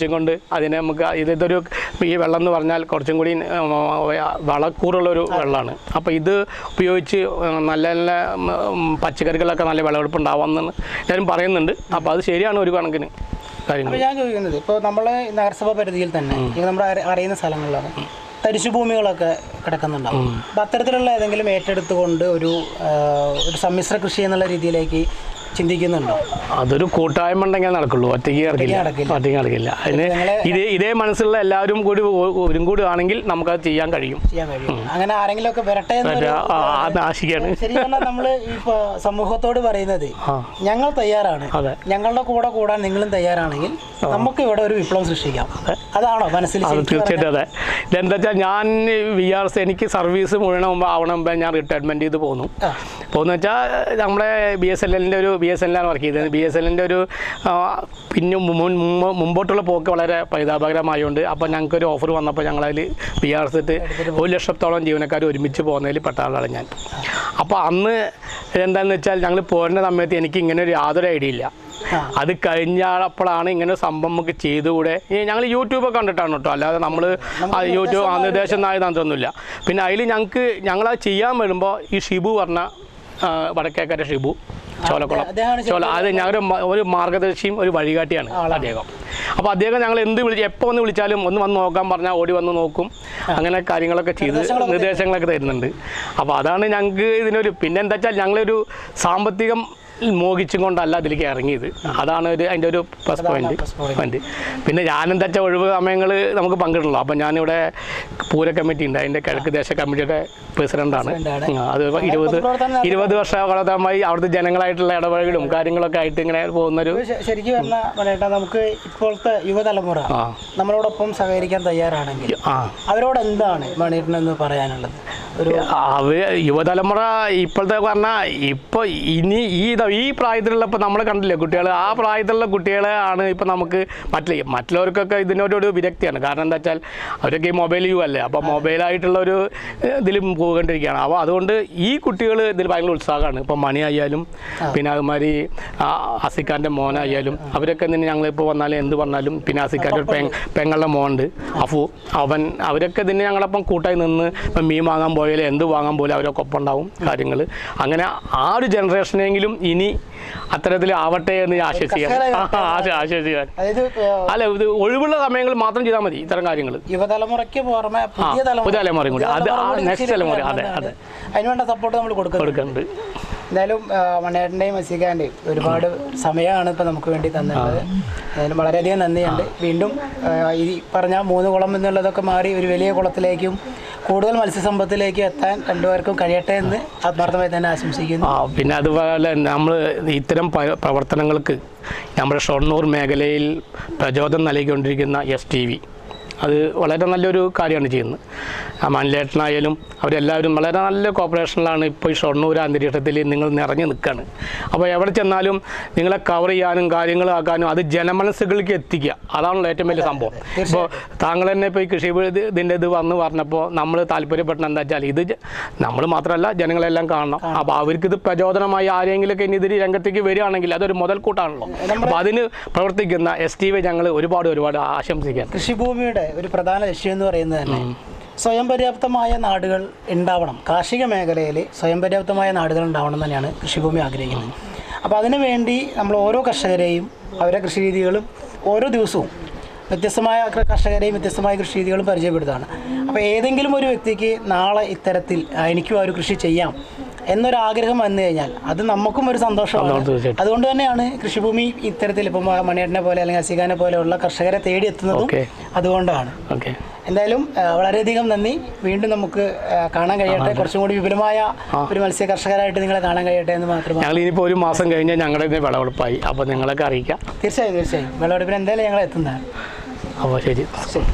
ഉപയോഗിച്ചും കൊണ്ട് അതിനെ നമുക്ക് ഇത് ഇതൊരു ഈ വെള്ളം എന്ന് പറഞ്ഞാൽ കുറച്ചും കൂടി ഉം, വളക്കൂറുള്ളൊരു വെള്ളമാണ് അപ്പോൾ ഇത് ഉപയോഗിച്ച് നല്ല നല്ല ഉം, പച്ചക്കറികളൊക്കെ നല്ല വിളവെടുപ്പ് ഉണ്ടാവാമെന്നാണ് എല്ലാവരും പറയുന്നുണ്ട് അപ്പോൾ അത് ശരിയാണ് ഒരു കണക്കിന് കാര്യങ്ങൾ അപ്പോൾ ഞാൻ ചോദിക്കുന്നത് ഇപ്പോൾ നമ്മളെ നഗരസഭാ പരിധിയിൽ തന്നെ ഇത് നമ്മുടെ അറി- അറിയുന്ന സ്ഥലങ്ങളിലാണ് തരിശു ഭൂമികളൊക്കെ കിടക്കുന്നുണ്ടാവും അപ്പം അത്തരത്തിലുള്ള ഏതെങ്കിലും ഏറ്റെടുത്തുകൊണ്ട് ഒരു ആ, ഒരു സമ്മിശ്ര കൃഷി എന്നുള്ള രീതിയിലേക്ക് ചിന്തിക്കുന്നുണ്ടോ അതൊരു കൂട്ടായ്മ ഉണ്ടെങ്കിൽ നടക്കുള്ളൂ ഒറ്റയ്ക്ക് നടക്കില്ല നടക്കില്ല. ഒറ്റയ്ക്ക് നടക്കില്ല അതിന് ഞങ്ങളെ- ഇതേ ഇതേ മനസ്സുള്ള എല്ലാവരും കൂടി ഒ- ഒരും കൂടി ആണെങ്കിൽ നമുക്കത് ചെയ്യാൻ കഴിയും ചെയ്യാൻ കഴിയും അങ്ങനെ ആരെങ്കിലും ഒക്കെ വരട്ടെ എന്നൊരു മറ്റേ ആ അത് ആശിക്കാണ് ശരി പറഞ്ഞാൽ നമ്മൾ ഇപ്പോൾ സമൂഹത്തോട് പറയുന്നത് ആ. ഞങ്ങൾ തയ്യാറാണ് അതെ. ഞങ്ങളുടെ കൂടെ കൂടാൻ നിങ്ങളും തയ്യാറാണെങ്കിൽ നമുക്ക് ഇവിടെ ഒരു വിപ്ലവം സൃഷ്ടിക്കാം അതാണോ മനസ്സിൽ അത് ശരിക്കും തീർച്ചയായിട്ടും അതെ ഇതെന്താ വെച്ചാൽ ഞാൻ വി ആർ എസ് എനിക്ക് സർവീസ് മുഴുവൻ മുമ്പ് ആവണ മുമ്പേ ഞാൻ റിട്ടയർമെൻറ്റ് ചെയ്ത് പോന്നു ആ. പോകുന്ന വെച്ചാൽ നമ്മുടെ ബി എസ് എൽ എല്ലിൻ്റെ ഒരു ബി എസ് എല്ലാണ് വർക്ക് ചെയ്തത് ബി എസ് എല്ലിൻ്റെ ഒരു ആ, പിന്നെ മുൻ- മുൻ- മുമ്പോട്ടുള്ള പോക്ക് വളരെ പരിതാപകരമായതുകൊണ്ട് അപ്പോൾ ഞങ്ങൾക്കൊരു ഓഫർ വന്നപ്പോൾ ഞങ്ങളതിൽ ബി ആർ എസ് ഇട്ട് ഒരു ലക്ഷത്തോളം ജീവനക്കാർ ഒരുമിച്ച് പോകുന്നതിൽ പെട്ട ആളാണ് ഞാൻ അപ്പോൾ അന്ന് എന്താണെന്ന് വെച്ചാൽ ഞങ്ങൾ പോരുന്ന സമയത്ത് എനിക്ക് ഇങ്ങനെ ഒരു യാതൊരു ഐഡിയ ഇല്ല ആ. അത് കഴിഞ്ഞപ്പോഴാണ് ഇങ്ങനെ ഒരു സംഭവം നമുക്ക് ചെയ്തുകൂടെ ഈ ഞങ്ങൾ യൂട്യൂബൊക്കെ കണ്ടിട്ടാണ് കേട്ടോ അല്ലാതെ നമ്മൾ യൂട്യൂബ് ആ നിർദ്ദേശം നായ തന്ത്രമൊന്നുമില്ല പിന്നെ അതിൽ ഞങ്ങൾക്ക് ഞങ്ങളത് ചെയ്യാൻ വരുമ്പോൾ ഈ ഷിബു പറഞ്ഞ ആ, വടക്കേക്കര ഷിബു ചോലക്കുളം അദ്ദേഹമാണ് ചോല അത് ഞങ്ങളുടെ മ- ഒരു മാർഗദർശിയും ഒരു വഴികാട്ടിയാണ് അദ്ദേഹം അപ്പോൾ അദ്ദേഹം ഞങ്ങൾ എന്ത് വിളിച്ച് എപ്പോൾ ഒന്ന് വിളിച്ചാലും ഒന്ന് വന്ന് നോക്കാൻ പറഞ്ഞാൽ ഓടി വന്ന് നോക്കും അങ്ങനെ കാര്യങ്ങളൊക്കെ ചെയ്ത് നിർദ്ദേശങ്ങളൊക്കെ നിർദ്ദേശങ്ങളൊക്കെ തരുന്നുണ്ട് അപ്പോൾ അതാണ് ഞങ്ങൾക്ക് ഇതിനൊരു പിന്നെ എന്താ വെച്ചാൽ ഞങ്ങളൊരു സാമ്പത്തികം മോഹിച്ചും കൊണ്ടല്ല അതിലേക്ക് ഇറങ്ങിയത് അതാണ് ഒരു അതിൻ്റെ ഒരു plus point plus point. Point പിന്നെ ഞാനെന്താ വെച്ചാൽ ഒഴിവ് സമയങ്ങൾ നമുക്ക് പങ്കിടണല്ലോ അപ്പം ഞാനിവിടെ പൂര കമ്മിറ്റി ഉണ്ട് അതിൻ്റെ കിഴക്ക് ദേശ കമ്മിറ്റിയുടെ പ്രസിഡൻ്റാണ് പ്രസിഡന്റാണ്. അത് ഇരുപത് പൊതുപ്രവർത്തനം നടത്തുന്നു. ഇരുപത് വർഷകാലമായി അവിടുത്തെ ജനങ്ങളായിട്ടുള്ള ഇടപഴകലും കാര്യങ്ങളൊക്കെ ആയിട്ട് ഇങ്ങനെ പോകുന്നൊരു ശ- ശരിക്കും പറഞ്ഞാൽ പറയട്ടെ നമുക്ക് ഇപ്പോഴത്തെ യുവതലമുറ ആ നമ്മളോടൊപ്പം സഹകരിക്കാൻ തയ്യാറാണെങ്കിൽ ആ അവരോട് എന്താണ് മണിയേട്ടനെന്ന് പറയാനുള്ളത് ഒരു അവർ യുവതലമുറ ഇപ്പോഴത്തെ പറഞ്ഞാൽ ഇപ്പോൾ ഇനി ഈ ഇത- ഈ പ്രായത്തിലുള്ള ഇപ്പോൾ നമ്മൾ കണ്ടില്ലേ കുട്ടികൾ ആ പ്രായത്തിലുള്ള കുട്ടികളെ ആണ് ഇപ്പോൾ നമുക്ക് മറ്റുള്ള മറ്റുള്ളവർക്കൊക്കെ ഇതിനോടൊരു വിരക്തിയാണ് കാരണം എന്താ വെച്ചാൽ അവരൊക്കെ ഈ മൊബൈൽ യു അല്ലേ അപ്പോൾ മൊബൈലായിട്ടുള്ള ഒരു ഇതിൽ പോകേണ്ടിരിക്കുകയാണ് അപ്പോൾ അതുകൊണ്ട് ഈ കുട്ടികൾ ഇതിൽ ഭയങ്കര ഉത്സാഹമാണ് ഇപ്പോൾ മണി ആയാലും പിന്നെ അതുമാതിരി ആ, അസിക്കാൻ്റെ മോനായാലും അവരൊക്കെ തന്നെ ഞങ്ങളിപ്പോൾ വന്നാലും എന്ത് പറഞ്ഞാലും പിന്നെ അസിക്കാൻ്റെ ഒരു പെങ് പെങ്ങളുടെ മോനുണ്ട് അഫു അവൻ അവരൊക്കെ തന്നെ ഞങ്ങളപ്പം കൂട്ടായി നിന്ന് ഇപ്പം മീൻ വാങ്ങാൻ പോയാലും എന്ത് വാങ്ങാൻ പോലും അവരൊക്കെ ഒപ്പം ഉണ്ടാവും കാര്യങ്ങൾ അങ്ങനെ ആ ഒരു ജനറേഷനെങ്കിലും ഇനി അത്തരത്തിൽ ആവട്ടെ എന്ന് ഞാൻ ആശ്വസിക്കാൻ കർഷകരായി ആ, ആശ- ആശ്വസിക്കാൻ അതായത് ഏഹ്, അല്ല ഇത് ഒഴിവുള്ള സമയങ്ങളിൽ മാത്രം ചെയ്താൽ മതി ഇത്തരം കാര്യങ്ങൾ യുവതലമുറയ്ക്ക് പുറമെ പുതിയ ആ, പുതിയ തലമുറയും കൂടി. അത് ആ കൂടി next കൃഷിയിലേക്ക് തലമുറ, വരണം അതെ, എന്നാണ് അതെ. അതിനുവേണ്ട സപ്പോർട്ട് നമ്മൾ കൊടുക്കുന്നത് കൊടുക്കുന്നുണ്ട് എന്തായാലും മണ്ണേട്ടൻ്റെയും മസിക്കാൻ്റെയും ഒരുപാട് സമയമാണ് ഇപ്പോൾ നമുക്ക് വേണ്ടി തന്നിട്ടുള്ളത് അതിന് വളരെയധികം നന്ദിയുണ്ട് വീണ്ടും ആ, ഈ പറഞ്ഞ മൂന്ന് കുളം എന്നുള്ളതൊക്കെ മാറി ഒരു വലിയ കുളത്തിലേക്കും കൂടുതൽ മത്സ്യസമ്പത്തിലേക്കും എത്താൻ രണ്ടുപേർക്കും കഴിയട്ടെ എന്ന് ആത്മാർത്ഥമായി തന്നെ ആശംസിക്കുന്നു ആ പിന്നെ അതുപോലെ നമ്മൾ ഇത്തരം പ- പ്രവർത്തനങ്ങൾക്ക് നമ്മുടെ ഷൊർണൂർ മേഖലയിൽ പ്രചോദനം നൽകിക്കൊണ്ടിരിക്കുന്ന എസ് ടി വി അത് വളരെ നല്ലൊരു കാര്യമാണ് ചെയ്യുന്നത് ആ മൻലേട്ടനായാലും അവരെല്ലാവരും വളരെ നല്ല കോപ്പറേഷനിലാണ് ഇപ്പോൾ ഈ ഷൊർണൂർ അന്തരീക്ഷത്തിൽ നിങ്ങൾ നിറഞ്ഞു നിൽക്കുകയാണ് അപ്പോൾ എവിടെ ചെന്നാലും നിങ്ങളെ കവർ ചെയ്യാനും കാര്യങ്ങളാക്കാനും അത് ജനമനസ്സുകളിലേക്ക് എത്തിക്കുക അതാണല്ലോ ഏറ്റവും വലിയ സംഭവം ഇപ്പോൾ താങ്കൾ തന്നെ ഇപ്പോൾ ഈ കൃഷി ഇത് ഇതിൻ്റെ ഇത് വന്ന് പറഞ്ഞപ്പോൾ നമ്മൾ താല്പര്യപ്പെട്ട എന്താ വെച്ചാൽ ഇത് നമ്മൾ മാത്രമല്ല ജനങ്ങളെല്ലാം കാണണം അപ്പോൾ അവർക്ക് ഇത് പ്രചോദനമായി ആരെങ്കിലുമൊക്കെ ഇനി ഇതിൽ രംഗത്തേക്ക് വരികയാണെങ്കിൽ അതൊരു മുതൽക്കൂട്ടാണല്ലോ അപ്പോൾ അതിന് പ്രവർത്തിക്കുന്ന എസ് ടി വി ഞങ്ങൾ ഒരുപാട് ഒരുപാട് ആശംസിക്കാൻ കൃഷിഭൂമിയുടെ ഒരു പ്രധാന ലക്ഷ്യം എന്ന് പറയുന്നത് തന്നെ സ്വയം പര്യാപ്തമായ നാടുകൾ ഉണ്ടാവണം കാർഷിക മേഖലയിൽ സ്വയം പര്യാപ്തമായ നാടുകൾ ഉണ്ടാവണം എന്ന് തന്നെയാണ് കൃഷിഭൂമി ആഗ്രഹിക്കുന്നത് അപ്പോൾ അതിനു വേണ്ടി നമ്മൾ ഓരോ കർഷകരെയും അവരുടെ കൃഷി രീതികളും ഓരോ ദിവസവും വ്യത്യസ്തമായ കൃ- കർഷകരെയും വ്യത്യസ്തമായ കൃഷി രീതികളും പരിചയപ്പെടുത്താണ് അപ്പോൾ ഏതെങ്കിലും ഒരു വ്യക്തിക്ക് നാളെ ഇത്തരത്തിൽ "ആ, എനിക്കും ആ ഒരു കൃഷി ചെയ്യാം എന്നൊരാഗ്രഹം വന്നു കഴിഞ്ഞാൽ അത് നമുക്കും ഒരു സന്തോഷമാണ് സന്തോഷം, തീർച്ചയായിട്ടും. അതുകൊണ്ട് തന്നെയാണ് കൃഷിഭൂമി ഇത്തരത്തിൽ ഇപ്പം മണിയേട്ടനെ പോലെ അല്ലെങ്കിൽ അസിഖാനെ പോലെയുള്ള കർഷകരെ തേടി എത്തുന്നതും ഓക്കെ. അതുകൊണ്ടാണ് ഓക്കെ എന്തായാലും ആ, വളരെയധികം നന്ദി വീണ്ടും നമുക്ക് ആ, കാണാൻ കഴിയട്ടെ കുറച്ചും കൂടി വിപുലമായ ഒരു മത്സ്യ കർഷകരായിട്ട് നിങ്ങളെ കാണാൻ കഴിയട്ടെ എന്ന് മാത്രമാണ് ഞങ്ങൾ ഇനിയിപ്പോൾ ഒരു മാസം കഴിഞ്ഞാൽ ഞങ്ങളുടെ ഇതിന് വിളവെടുപ്പായി അപ്പോൾ നിങ്ങളൊക്കെ അറിയിക്കാം തീർച്ചയായും തീർച്ചയായും വിളവെടുപ്പിന് എന്തായാലും ഞങ്ങൾ എത്തുന്നതാണ് അപ്പോൾ ശരി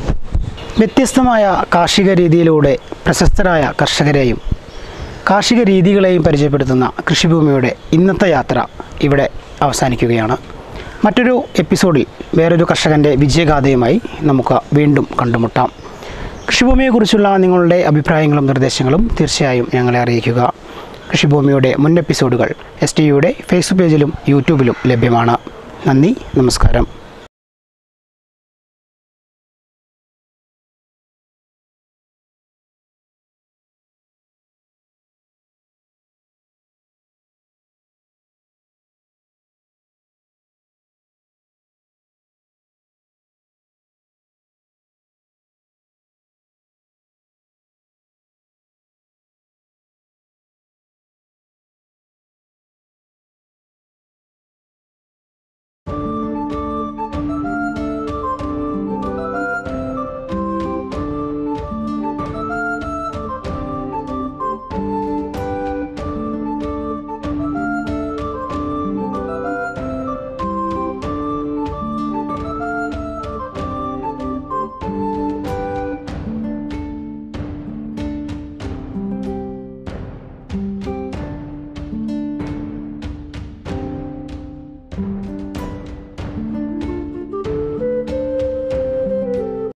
വ്യത്യസ്തമായ കാർഷിക രീതിയിലൂടെ പ്രശസ്തരായ കർഷകരെയും കാർഷിക രീതികളെയും പരിചയപ്പെടുത്തുന്ന കൃഷിഭൂമിയുടെ ഇന്നത്തെ യാത്ര ഇവിടെ അവസാനിക്കുകയാണ് മറ്റൊരു എപ്പിസോഡിൽ വേറൊരു കർഷകൻ്റെ വിജയഗാഥയുമായി നമുക്ക് വീണ്ടും കണ്ടുമുട്ടാം കൃഷിഭൂമിയെക്കുറിച്ചുള്ള നിങ്ങളുടെ അഭിപ്രായങ്ങളും നിർദ്ദേശങ്ങളും തീർച്ചയായും ഞങ്ങളെ അറിയിക്കുക കൃഷിഭൂമിയുടെ മുൻ എപ്പിസോഡുകൾ എസ് ടി യുടെ ഫേസ്ബുക്ക് പേജിലും യൂട്യൂബിലും ലഭ്യമാണ് നന്ദി നമസ്കാരം